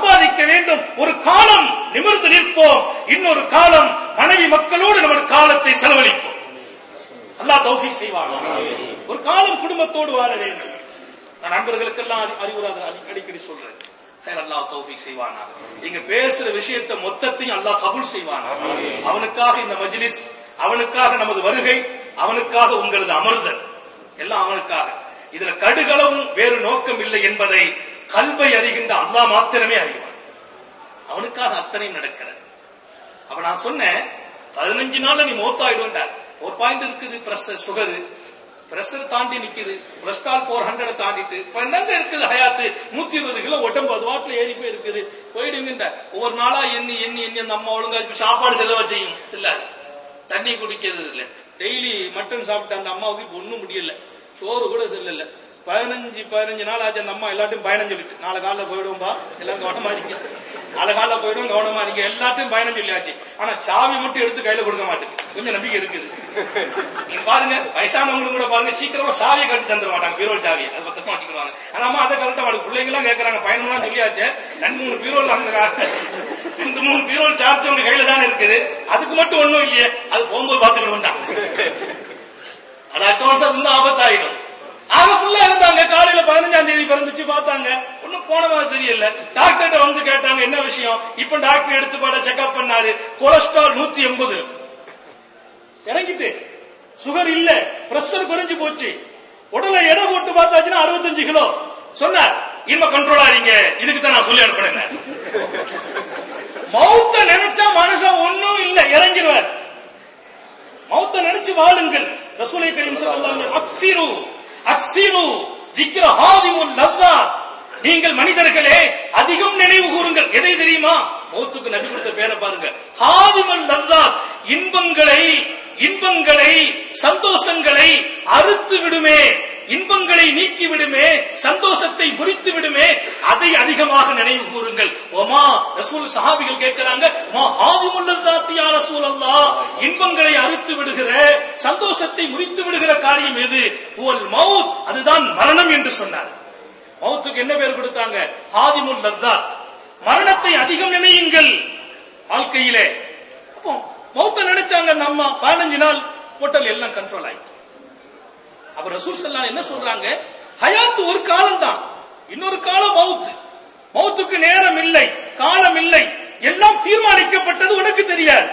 வேண்டும் ஒரு காலம் நிமிர்ந்து நிற்போம் இன்னொரு காலம் மனைவி மக்களோடு நமது காலத்தை செலவழிப்போம் அல்லாஹ் தௌஃபீக் செய்வான் ஒரு காலம் குடும்பத்தோடு வாழ வேண்டும் நான் நண்பர்களுக்கெல்லாம் அறி- அறிவுரை அதை அடி- அடிக்கடி சொல்றேன் ஹைர் அல்லாஹ் தௌஃபீக் செய்வானா இங்க பேசுற விஷயத்தை மொத்தத்தையும் அல்லாஹ் கபூல் செய்வானா அவனுக்காக இந்த மஜ்லிஸ் அவனுக்காக நமது வருகை அவனுக்காக உங்களது அமர்தல் எல்லாம் அவனுக்காக இதுல கடுகளவும் வேறு நோக்கம் இல்லை என்பதை கல்வை அறிகின்ற அல்லாஹ் மாத்திரமே அறிவான் அவனுக்காக அத்தனையும் நடக்கிறது அப்ப நான் சொன்னேன் பதினஞ்சு நாள்ல நீ மௌத்தாயிடுவேன்டார் ஒரு பாயிண்ட் இருக்குது பிரஷர் சுகர் பிரஷர் தாண்டி நிக்குது கொலஸ்ட்ரால் போர் ஹண்ட்ரட் தாண்டிட்டு இப்ப என்னங்க இருக்குது ஹயாத்து நூத்தி இருபது கிலோ உடம்பு அது வாட்டில் ஏறி போய் இருக்குது போயிடுங்க ஒவ்வொரு நாளா எண்ணி எண்ணி எண்ணி அந்த அம்மா ஒழுங்கா இப்ப சாப்பாடு செலவு செய்யும் இல்ல தண்ணி குடிக்கிறது இல்ல டெய்லி மட்டன் சாப்பிட்ட அந்த அம்மாவுக்கு இப்ப ஒண்ணும் முடியல சோறு கூட செல்லல பதினஞ்சு பதினஞ்சு நாள் ஆச்சு அந்த அம்மா எல்லாத்தையும் பயணம் சொல்லிட்டு நாளை காலைல போயிடுவோம்பா எல்லாம் கவனமா இருக்க நாளை காலைல போயிடுவோம் கவனமா இருக்க எல்லாத்தையும் பயணம் சொல்லியாச்சு ஆனா சாவி மட்டும் எடுத்து கையில கொடுக்க மாட்டேங்குது கொஞ்சம் நம்பிக்கை இருக்குது நீங்க பாருங்க வயசானவங்களும் கூட பாருங்க சீக்கிரமா சாவியை கழட்டி தந்துட மாட்டாங்க பீரோல் சாவியை அதை பத்திரமா வச்சுக்கிடுவாங்க அந்த அம்மா அதை கழட்ட மாட்டாங்க பிள்ளைங்க எல்லாம் கேட்கறாங்க பயணம்லாம் சொல்லியாச்சு ரெண்டு மூணு பீரோல் அங்க கா- ரெண்டு மூணு பீரோல் சார்ஜ் உங்க கையில தானே இருக்குது அதுக்கு மட்டும் ஒண்ணும் இல்லையே அது போகும்போது பாத்துக்கிடுவோம் அது அட்வான்ஸா இருந்தா ஆபத்தாயிடும் ஆக ஃபுல்லா இருந்தாங்க காலையில பதினஞ்சாம் தேதி பிறந்துச்சு பார்த்தாங்க ஒண்ணும் போன மாதிரி தெரியல டாக்டர்கிட்ட வந்து கேட்டாங்க என்ன விஷயம் இப்ப டாக்டர் எடுத்து பாட செக்அப் பண்ணாரு கொலஸ்ட்ரால் நூத்தி எண்பது இறங்கிட்டு சுகர் இல்ல பிரஷர் குறைஞ்சு போச்சு உடலை எடை போட்டு பார்த்தாச்சுன்னா அறுபத்தஞ்சு கிலோ சொன்னார் இனிமே கண்ட்ரோல் ஆறீங்க இதுக்கு தான் நான் சொல்லி அனுப்பினேன் மௌத்த நினைச்சா மனுஷன் ஒண்ணும் இல்ல இறங்கிடுவார் மௌத்த நினைச்சு வாழுங்கள் ரசூலை கரீம் ஸல்லல்லாஹு அலைஹி வஸல்லம் அக்ஸிரு அக்ஸிரு ذிக்ர ஹாதிமுல் லzzat நீங்கள் மனிதர்களே அதிகம் நினைவு கூறுங்கள் எதை தெரியுமா மௌத்துக்கு நபி கொடுத்த பேரை பாருங்க ஹாதிமுல் லzzat இன்பங்களை இன்பங்களை சந்தோஷங்களை அறுத்து விடுமே இன்பங்களை நீக்கி விடுமே சந்தோஷத்தை முறித்து விடுமே அதை அதிகமாக நினைவு கூறுங்கள் ஒமா ரசூல் சஹாபிகள் கேட்கிறாங்க மா ஹாதிமுல்லதாத்தி யா ரசூல் அல்லாஹ் இன்பங்களை அறுத்து விடுகிற சந்தோஷத்தை முறித்து விடுகிற காரியம் எது உவல் மவுத் அதுதான் மரணம் என்று சொன்னார் மவுத்துக்கு என்ன பேர் கொடுத்தாங்க ஹாதிமுல் லத்தாத் மரணத்தை அதிகம் நினையுங்கள் வாழ்க்கையிலே அப்போ மௌத்த நினைச்சாங்க அந்த அம்மா பதினஞ்சு நாள் ஹோட்டல் எல்லாம் கண்ட்ரோல் ஆயிடுச்சு அப்ப ரசூல் ஸல்லல்லாஹு என்ன சொல்றாங்க ஹயாத் ஒரு காலம் தான் இன்னொரு காலம் மவுத் மவுத்துக்கு நேரம் இல்லை காலம் இல்லை எல்லாம் தீர்மானிக்கப்பட்டது உனக்கு தெரியாது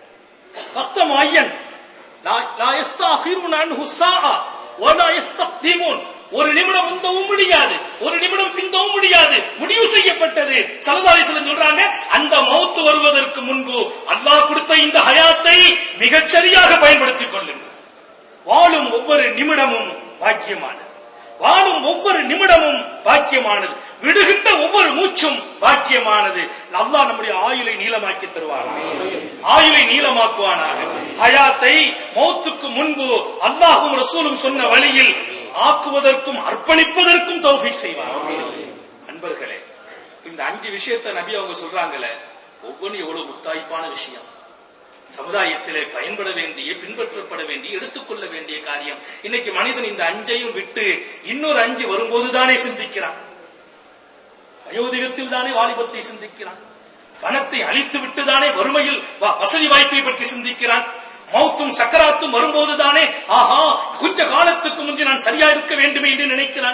வக்தம் ஐயன் லா லா யஸ்தாஃபிரூன அன்ஹு ஸாஆ வலா யஸ்தக்திமூன் ஒரு நிமிடம் முந்தவும் முடியாது ஒரு நிமிடம் பிந்தவும் முடியாது முடிவு செய்யப்பட்டது சலதாரி சொல்றாங்க அந்த மௌத்து வருவதற்கு முன்பு அல்லாஹ் கொடுத்த இந்த ஹயாத்தை மிகச் சரியாக பயன்படுத்திக் கொள்ளுங்கள் வாழும் ஒவ்வொரு நிமிடமும் பாக்கியமானது வாழும் ஒவ்வொரு நிமிடமும் பாக்கியமானது விடுகின்ற ஒவ்வொரு மூச்சும் பாக்கியமானது அல்லாஹ் நம்முடைய ஆயுளை நீளமாக்கி தருவாராக ஆயுளை நீளமாக்குவானாக ஹயாத்தை மௌத்துக்கு முன்பு அல்லாஹும் ரசூலும் சொன்ன வழியில் ஆக்குவதற்கும் அர்ப்பணிப்பதற்கும் தௌஃபீக் செய்வார் அன்பர்களே இந்த அஞ்சு விஷயத்தை நபி அவங்க சொல்றாங்களே ஒவ்வொன்றும் எவ்வளவு முத்தாய்ப்பான விஷயம் சமுதாயத்திலே பயன்பட வேண்டிய பின்பற்றப்பட வேண்டிய எடுத்துக்கொள்ள வேண்டிய காரியம் இன்னைக்கு மனிதன் இந்த அஞ்சையும் விட்டு இன்னொரு அஞ்சு வரும்போதுதானே சிந்திக்கிறான் வயோதிகத்தில் தானே வாலிபத்தை சிந்திக்கிறான் பணத்தை அழித்து விட்டுதானே வறுமையில் வ- வசதி வாய்ப்பை பற்றி சிந்திக்கிறான் மௌத்தும் சக்கராத்தும் வரும்போதுதானே ஆஹா கொஞ்ச காலத்துக்கு முந்தி நான் சரியா இருக்க வேண்டுமே என்று நினைக்கிறான்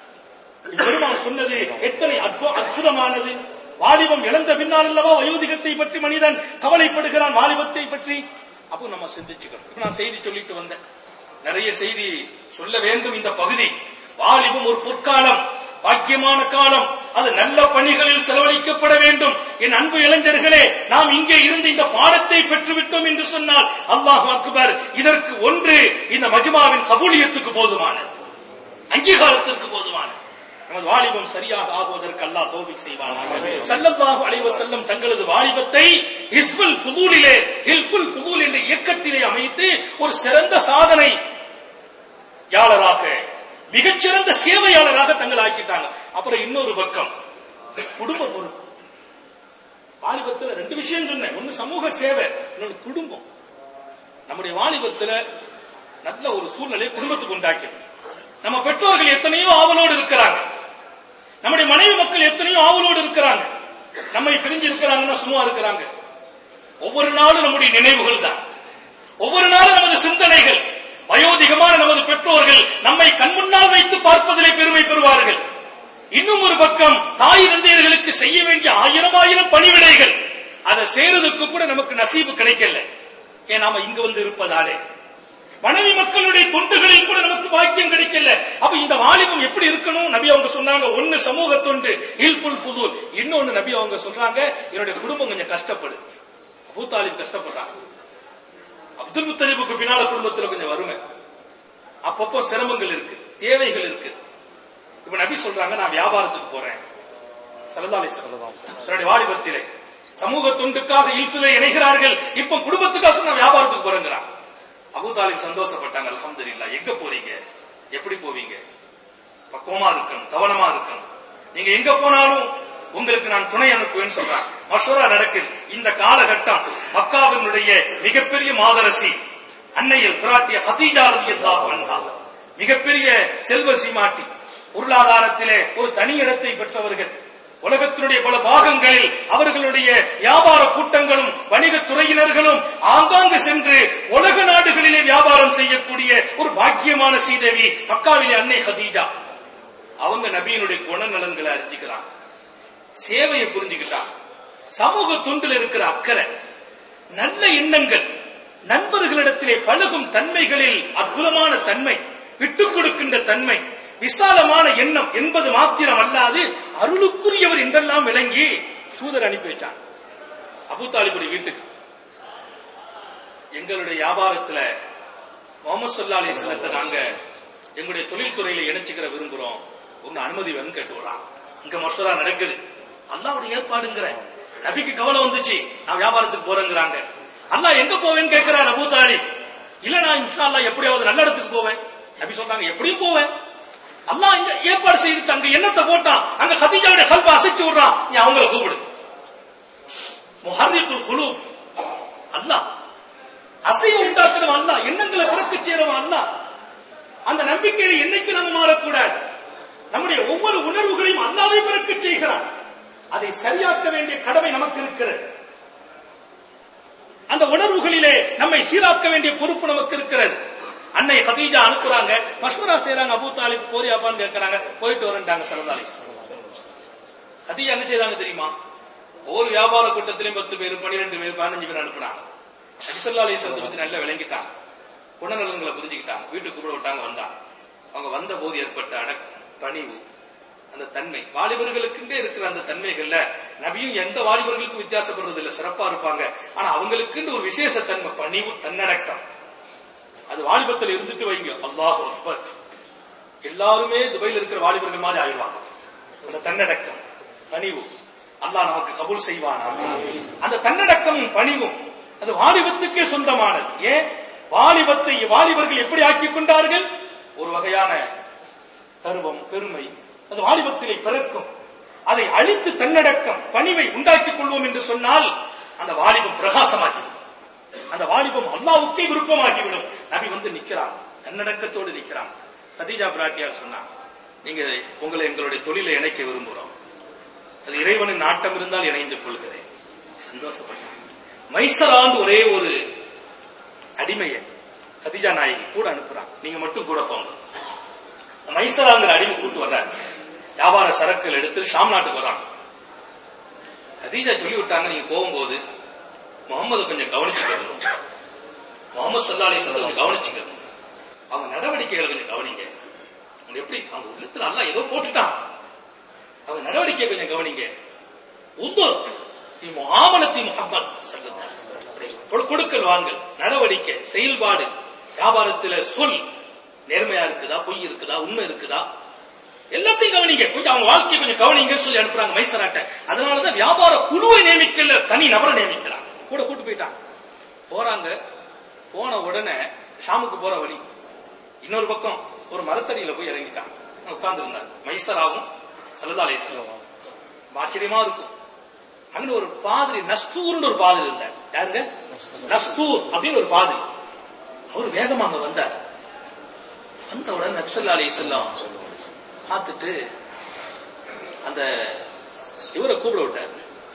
பெருமான் சொன்னது எத்தனை அற்பு- அற்புதமானது வாலிபம் இழந்த பின்னால் அல்லவா வயோதிகத்தை பற்றி மனிதன் கவலைப்படுகிறான் வாலிபத்தை பற்றி அப்போ நம்ம சிந்திச்சுக்கிறோம் இப்ப நான் செய்தி சொல்லிட்டு வந்தேன் நிறைய செய்தி சொல்ல வேண்டும் இந்த பகுதி வாலிபம் ஒரு பொற்காலம் பாக்கியமான காலம் அது நல்ல பணிகளில் செலவழிக்கப்பட வேண்டும் என் அன்பு இளைஞர்களே நாம் இங்கே இருந்து இந்த பாடத்தை பெற்றுவிட்டோம் என்று சொன்னால் அல்லாஹ் அக்பர் இதற்கு ஒன்று இந்த மஜ்மாவின் கபூலியத்துக்கு போதுமானது அங்கீகாரத்திற்கு போதுமானது நமது வாலிபம் சரியாக ஆகுவதற்கு அல்லாஹ் தௌபிக் செய்வானாக ஸல்லல்லாஹு அலைஹி வஸல்லம் தங்களது வாலிபத்தை ஹிஸ்புல் ஃபுதூலிலே ஹில்ஃபுல் ஃபுதூல் என்ற இயக்கத்திலே அமைத்து ஒரு சிறந்த சாதனை யாளராக மிகச்சிறந்த சேவையாளராக தங்கள் ஆக்கிட்டாங்க அப்புறம் இன்னொரு பக்கம் குடும்ப பொறுப்பு வாலிபத்துல ரெண்டு விஷயம் சொன்னேன் ஒன்னு சமூக சேவை இன்னொன்னு குடும்பம் நம்முடைய வாலிபத்துல நல்ல ஒரு சூழ்நிலை குடும்பத்துக்கு உண்டாக்கணும் நம்ம பெற்றோர்கள் எத்தனையோ ஆவலோடு இருக்கிறாங்க நம்முடைய மனைவி மக்கள் எத்தனையோ ஆவலோடு இருக்கிறாங்க நம்மை பிரிஞ்சு இருக்கிறாங்கன்னா சும்மா இருக்கிறாங்க ஒவ்வொரு நாளும் நம்முடைய நினைவுகள் தான் ஒவ்வொரு நாளும் நமது சிந்தனைகள் வயோதிகமான நமது பெற்றோர்கள் நம்மை கண்முன்னால் வைத்து பார்ப்பதிலே பெருமை பெறுவார்கள் இன்னும் ஒரு பக்கம் தாய் தந்தையர்களுக்கு செய்ய வேண்டிய ஆயிரம் ஆயிரம் பணிவிடைகள் அதை செய்யறதுக்கு கூட நமக்கு நசீபு கிடைக்கல ஏன் நாம இங்க வந்து இருப்பதாலே மனைவி மக்களுடைய தொண்டுகளில் கூட நமக்கு பாக்கியம் கிடைக்கல அப்ப இந்த வாலிபம் எப்படி இருக்கணும் நபி அவங்க சொன்னாங்க ஒன்னு சமூக தொண்டு இல்புல் ஃபுதூல் இன்னொன்னு நபி அவங்க சொல்றாங்க என்னுடைய குடும்பம் கொஞ்சம் கஷ்டப்படு அபூத்தாலிப் கஷ்டப்படுறாங்க அப்துல் முத்தலிபுக்கு பின்னால குடும்பத்துல கொஞ்சம் வறுமை அப்பப்போ சிரமங்கள் இருக்கு தேவைகள் இருக்கு இப்ப நபி சொல்றாங்க நான் வியாபாரத்துக்கு போறேன் சலதாலை தன்னுடைய வாலிபத்திலே சமூக தொண்டுக்காக இல்ஃபிலே இணைகிறார்கள் இப்ப குடும்பத்துக்காக நான் வியாபாரத்துக்கு போறேங்கிறான் அபு தாலிப் சந்தோஷப்பட்டாங்க அல்ஹம்துலில்லா எங்க போறீங்க எப்படி போவீங்க பக்குவமா இருக்கணும் கவனமா இருக்கணும் நீங்க எங்க போனாலும் உங்களுக்கு நான் துணை அனுப்புவேன்னு சொல்றான் மஷூரா நடக்குது இந்த காலகட்டம் மக்காவினுடைய மிகப்பெரிய மாதரசி அன்னையில் பிராட்டிய ஹதீஜா ரலியல்லாஹு அன்ஹா மிகப்பெரிய செல்வ சீமாட்டி பொருளாதாரத்திலே ஒரு தனி இடத்தை பெற்றவர்கள் உலகத்தினுடைய பல பாகங்களில் அவர்களுடைய வியாபார கூட்டங்களும் வணிகத் துறையினர்களும் ஆங்காங்கு சென்று உலக நாடுகளிலே வியாபாரம் செய்யக்கூடிய ஒரு பாக்கியமான சீதேவி மக்காவிலே அன்னை ஹதீஜா அவங்க நபியினுடைய குணநலன்களை அறிஞ்சுக்கிறாங்க சேவையை புரிஞ்சுக்கிட்டாங்க சமூக துண்டில் இருக்கிற அக்கறை நல்ல எண்ணங்கள் நண்பர்களிடத்திலே பழகும் தன்மைகளில் அற்புதமான தன்மை விட்டுக் கொடுக்கின்ற தன்மை விசாலமான எண்ணம் என்பது மாத்திரம் அல்லாது அருளுக்குரியவர் என்றெல்லாம் விளங்கி தூதர் அனுப்பி வச்சான் அபுதாலிபுடைய வீட்டுக்கு எங்களுடைய வியாபாரத்துல முகமது சல்லா அலிஸ்லத்தை நாங்க எங்களுடைய தொழில்துறையில இணைச்சுக்கிற விரும்புறோம் உங்க அனுமதி வேணும் கேட்டு வர்றான் இங்க மசோரா நடக்குது அல்லாவுடைய ஏற்பாடுங்கிற நபிக்கு கவலை வந்துச்சு நான் வியாபாரத்துக்கு போறேங்கிறாங்க அல்லாஹ் எங்க போவேன்னு கேட்கிறார் அபூ தாலிப் இல்ல நான் இன்ஷா அல்லாஹ் எப்படியாவது நல்ல இடத்துக்கு போவேன் நபி சொல்றாங்க எப்படியும் போவேன் அல்லாஹ் இங்க ஏற்பாடு செய்துட்டு அங்க எண்ணத்தை போட்டான் அங்க கதிஜாவுடைய கல்ப அசைச்சு விடுறான் நீ அவங்கள கூப்பிடு முஹர்ரிக்குல் குலு அல்லாஹ் அசைவு உண்டாக்குறவன் அல்லாஹ் எண்ணங்களை பிறக்க செய்யறவன் அல்லாஹ் அந்த நம்பிக்கையில என்னைக்கு நம்ம மாறக்கூடாது நம்முடைய ஒவ்வொரு உணர்வுகளையும் அல்லாவே பிறக்க செய்கிறான் அதை சரியாக்க வேண்டிய கடமை நமக்கு இருக்கிறது அந்த உணர்வுகளிலே நம்மை சீராக்க வேண்டிய பொறுப்பு நமக்கு இருக்கிறது அன்னை ஹதீஜா அனுப்புறாங்க மஷ்வரா செய்யறாங்க அபூ தாலிப் போறியாப்பான்னு கேட்கறாங்க போயிட்டு வரண்டாங்க சரதாலி ஹதீஜா என்ன செய்தாங்க தெரியுமா ஒவ்வொரு வியாபார கூட்டத்திலையும் பத்து பேர் பன்னிரெண்டு பேர் பதினஞ்சு பேர் அனுப்புனாங்க நபிசல்லா அலிஸ்லத்தை பத்தி நல்லா விளங்கிட்டாங்க குணநலன்களை புரிஞ்சுக்கிட்டாங்க வீட்டுக்கு கூட விட்டாங்க வந்தாங்க அவங்க வந்த போது ஏற்பட்ட அடக்கம் பணிவு அந்த தன்மை வாலிபர்களுக்குண்டே இருக்கிற அந்த தன்மைகள்ல நபியும் எந்த வாலிபர்களுக்கும் வித்தியாசப்படுறது இல்ல சிறப்பா இருப்பாங்க ஆனா அவங்களுக்குன்னு ஒரு விசேஷ தன்மை பணிவு தன்னடக்கம் அது வாலிபத்தில் இருந்துட்டு வைங்க அல்லாஹ் அக்பர் எல்லாருமே துபையில் இருக்கிற வாலிபர்கள் மாதிரி ஆயிடுவாங்க அந்த தன்னடக்கம் பணிவு அல்லாஹ் நமக்கு கபூல் செய்வானா அந்த தன்னடக்கமும் பணிவும் அது வாலிபத்துக்கே சொந்தமானது ஏன் வாலிபத்தை வாலிபர்கள் எப்படி ஆக்கிக் கொண்டார்கள் ஒரு வகையான கர்வம் பெருமை அது வாலிபத்திலே பிறக்கும் அதை அழித்து தன்னடக்கம் பணிவை உண்டாக்கிக் கொள்வோம் என்று சொன்னால் அந்த வாலிபம் பிரகாசமாகி அந்த வாலிபம் அல்லாவுக்கே விருப்பமாகிவிடும் நபி வந்து நிக்கிறார் தன்னடக்கத்தோடு நிக்கிறான் கதீஜா பிராட்டியார் சொன்னார் நீங்க உங்களை எங்களுடைய தொழிலை இணைக்க விரும்புகிறோம் அது இறைவனின் நாட்டம் இருந்தால் இணைந்து கொள்கிறேன் சந்தோஷப்பட்டேன் மைசராந்து ஒரே ஒரு அடிமையை கதிஜா நாயகி கூட அனுப்புறான் நீங்க மட்டும் கூட போங்க மைசராங்கிற அடிமை கூட்டு வர்றாரு வியாபார சரக்குகள் எடுத்து ஷாம் நாட்டுக்கு வர்றாங்க கதீஜா சொல்லி விட்டாங்க நீங்க போகும்போது முகமது கொஞ்சம் கவனிச்சுக்கணும் முகமது சல்லா அலி கொஞ்சம் கவனிச்சுக்கணும் அவங்க நடவடிக்கைகளை கொஞ்சம் கவனிங்க அவங்க எப்படி அவங்க உள்ளத்துல அல்ல ஏதோ போட்டுட்டான் அவங்க நடவடிக்கை கொஞ்சம் கவனிங்க உந்தூர் முகாமலத்தி முகமது சொல்லுங்க கொடுக்கல் வாங்கல் நடவடிக்கை செயல்பாடு வியாபாரத்துல சொல் நேர்மையா இருக்குதா பொய் இருக்குதா உண்மை இருக்குதா எல்லாத்தையும் கவனிங்க கொஞ்சம் அவங்க வாழ்க்கையை கொஞ்சம் கவனிங்கன்னு சொல்லி அனுப்புறாங்க மைசராட்ட அதனாலதான் வியாபார குழுவை நியமிக்கல தனி நபரை நியமிக்கிறாங்க கூட கூட்டு போயிட்டாங்க போறாங்க போன உடனே ஷாமுக்கு போற வழி இன்னொரு பக்கம் ஒரு மரத்தடியில போய் இறங்கிட்டாங்க உட்கார்ந்து இருந்தாங்க மைசராவும் சலதாலே செல்வம் ஆச்சரியமா இருக்கும் அங்க ஒரு பாதிரி நஸ்தூர்னு ஒரு பாதிரி இருந்தார் யாருங்க நஸ்தூர் அப்படின்னு ஒரு பாதிரி அவர் வேகமா அங்க வந்தார் வந்த உடனே நப்சல்லா அலி செல்லம் பார்த்துட்டு அந்த இவரை கூப்பிட விட்டார்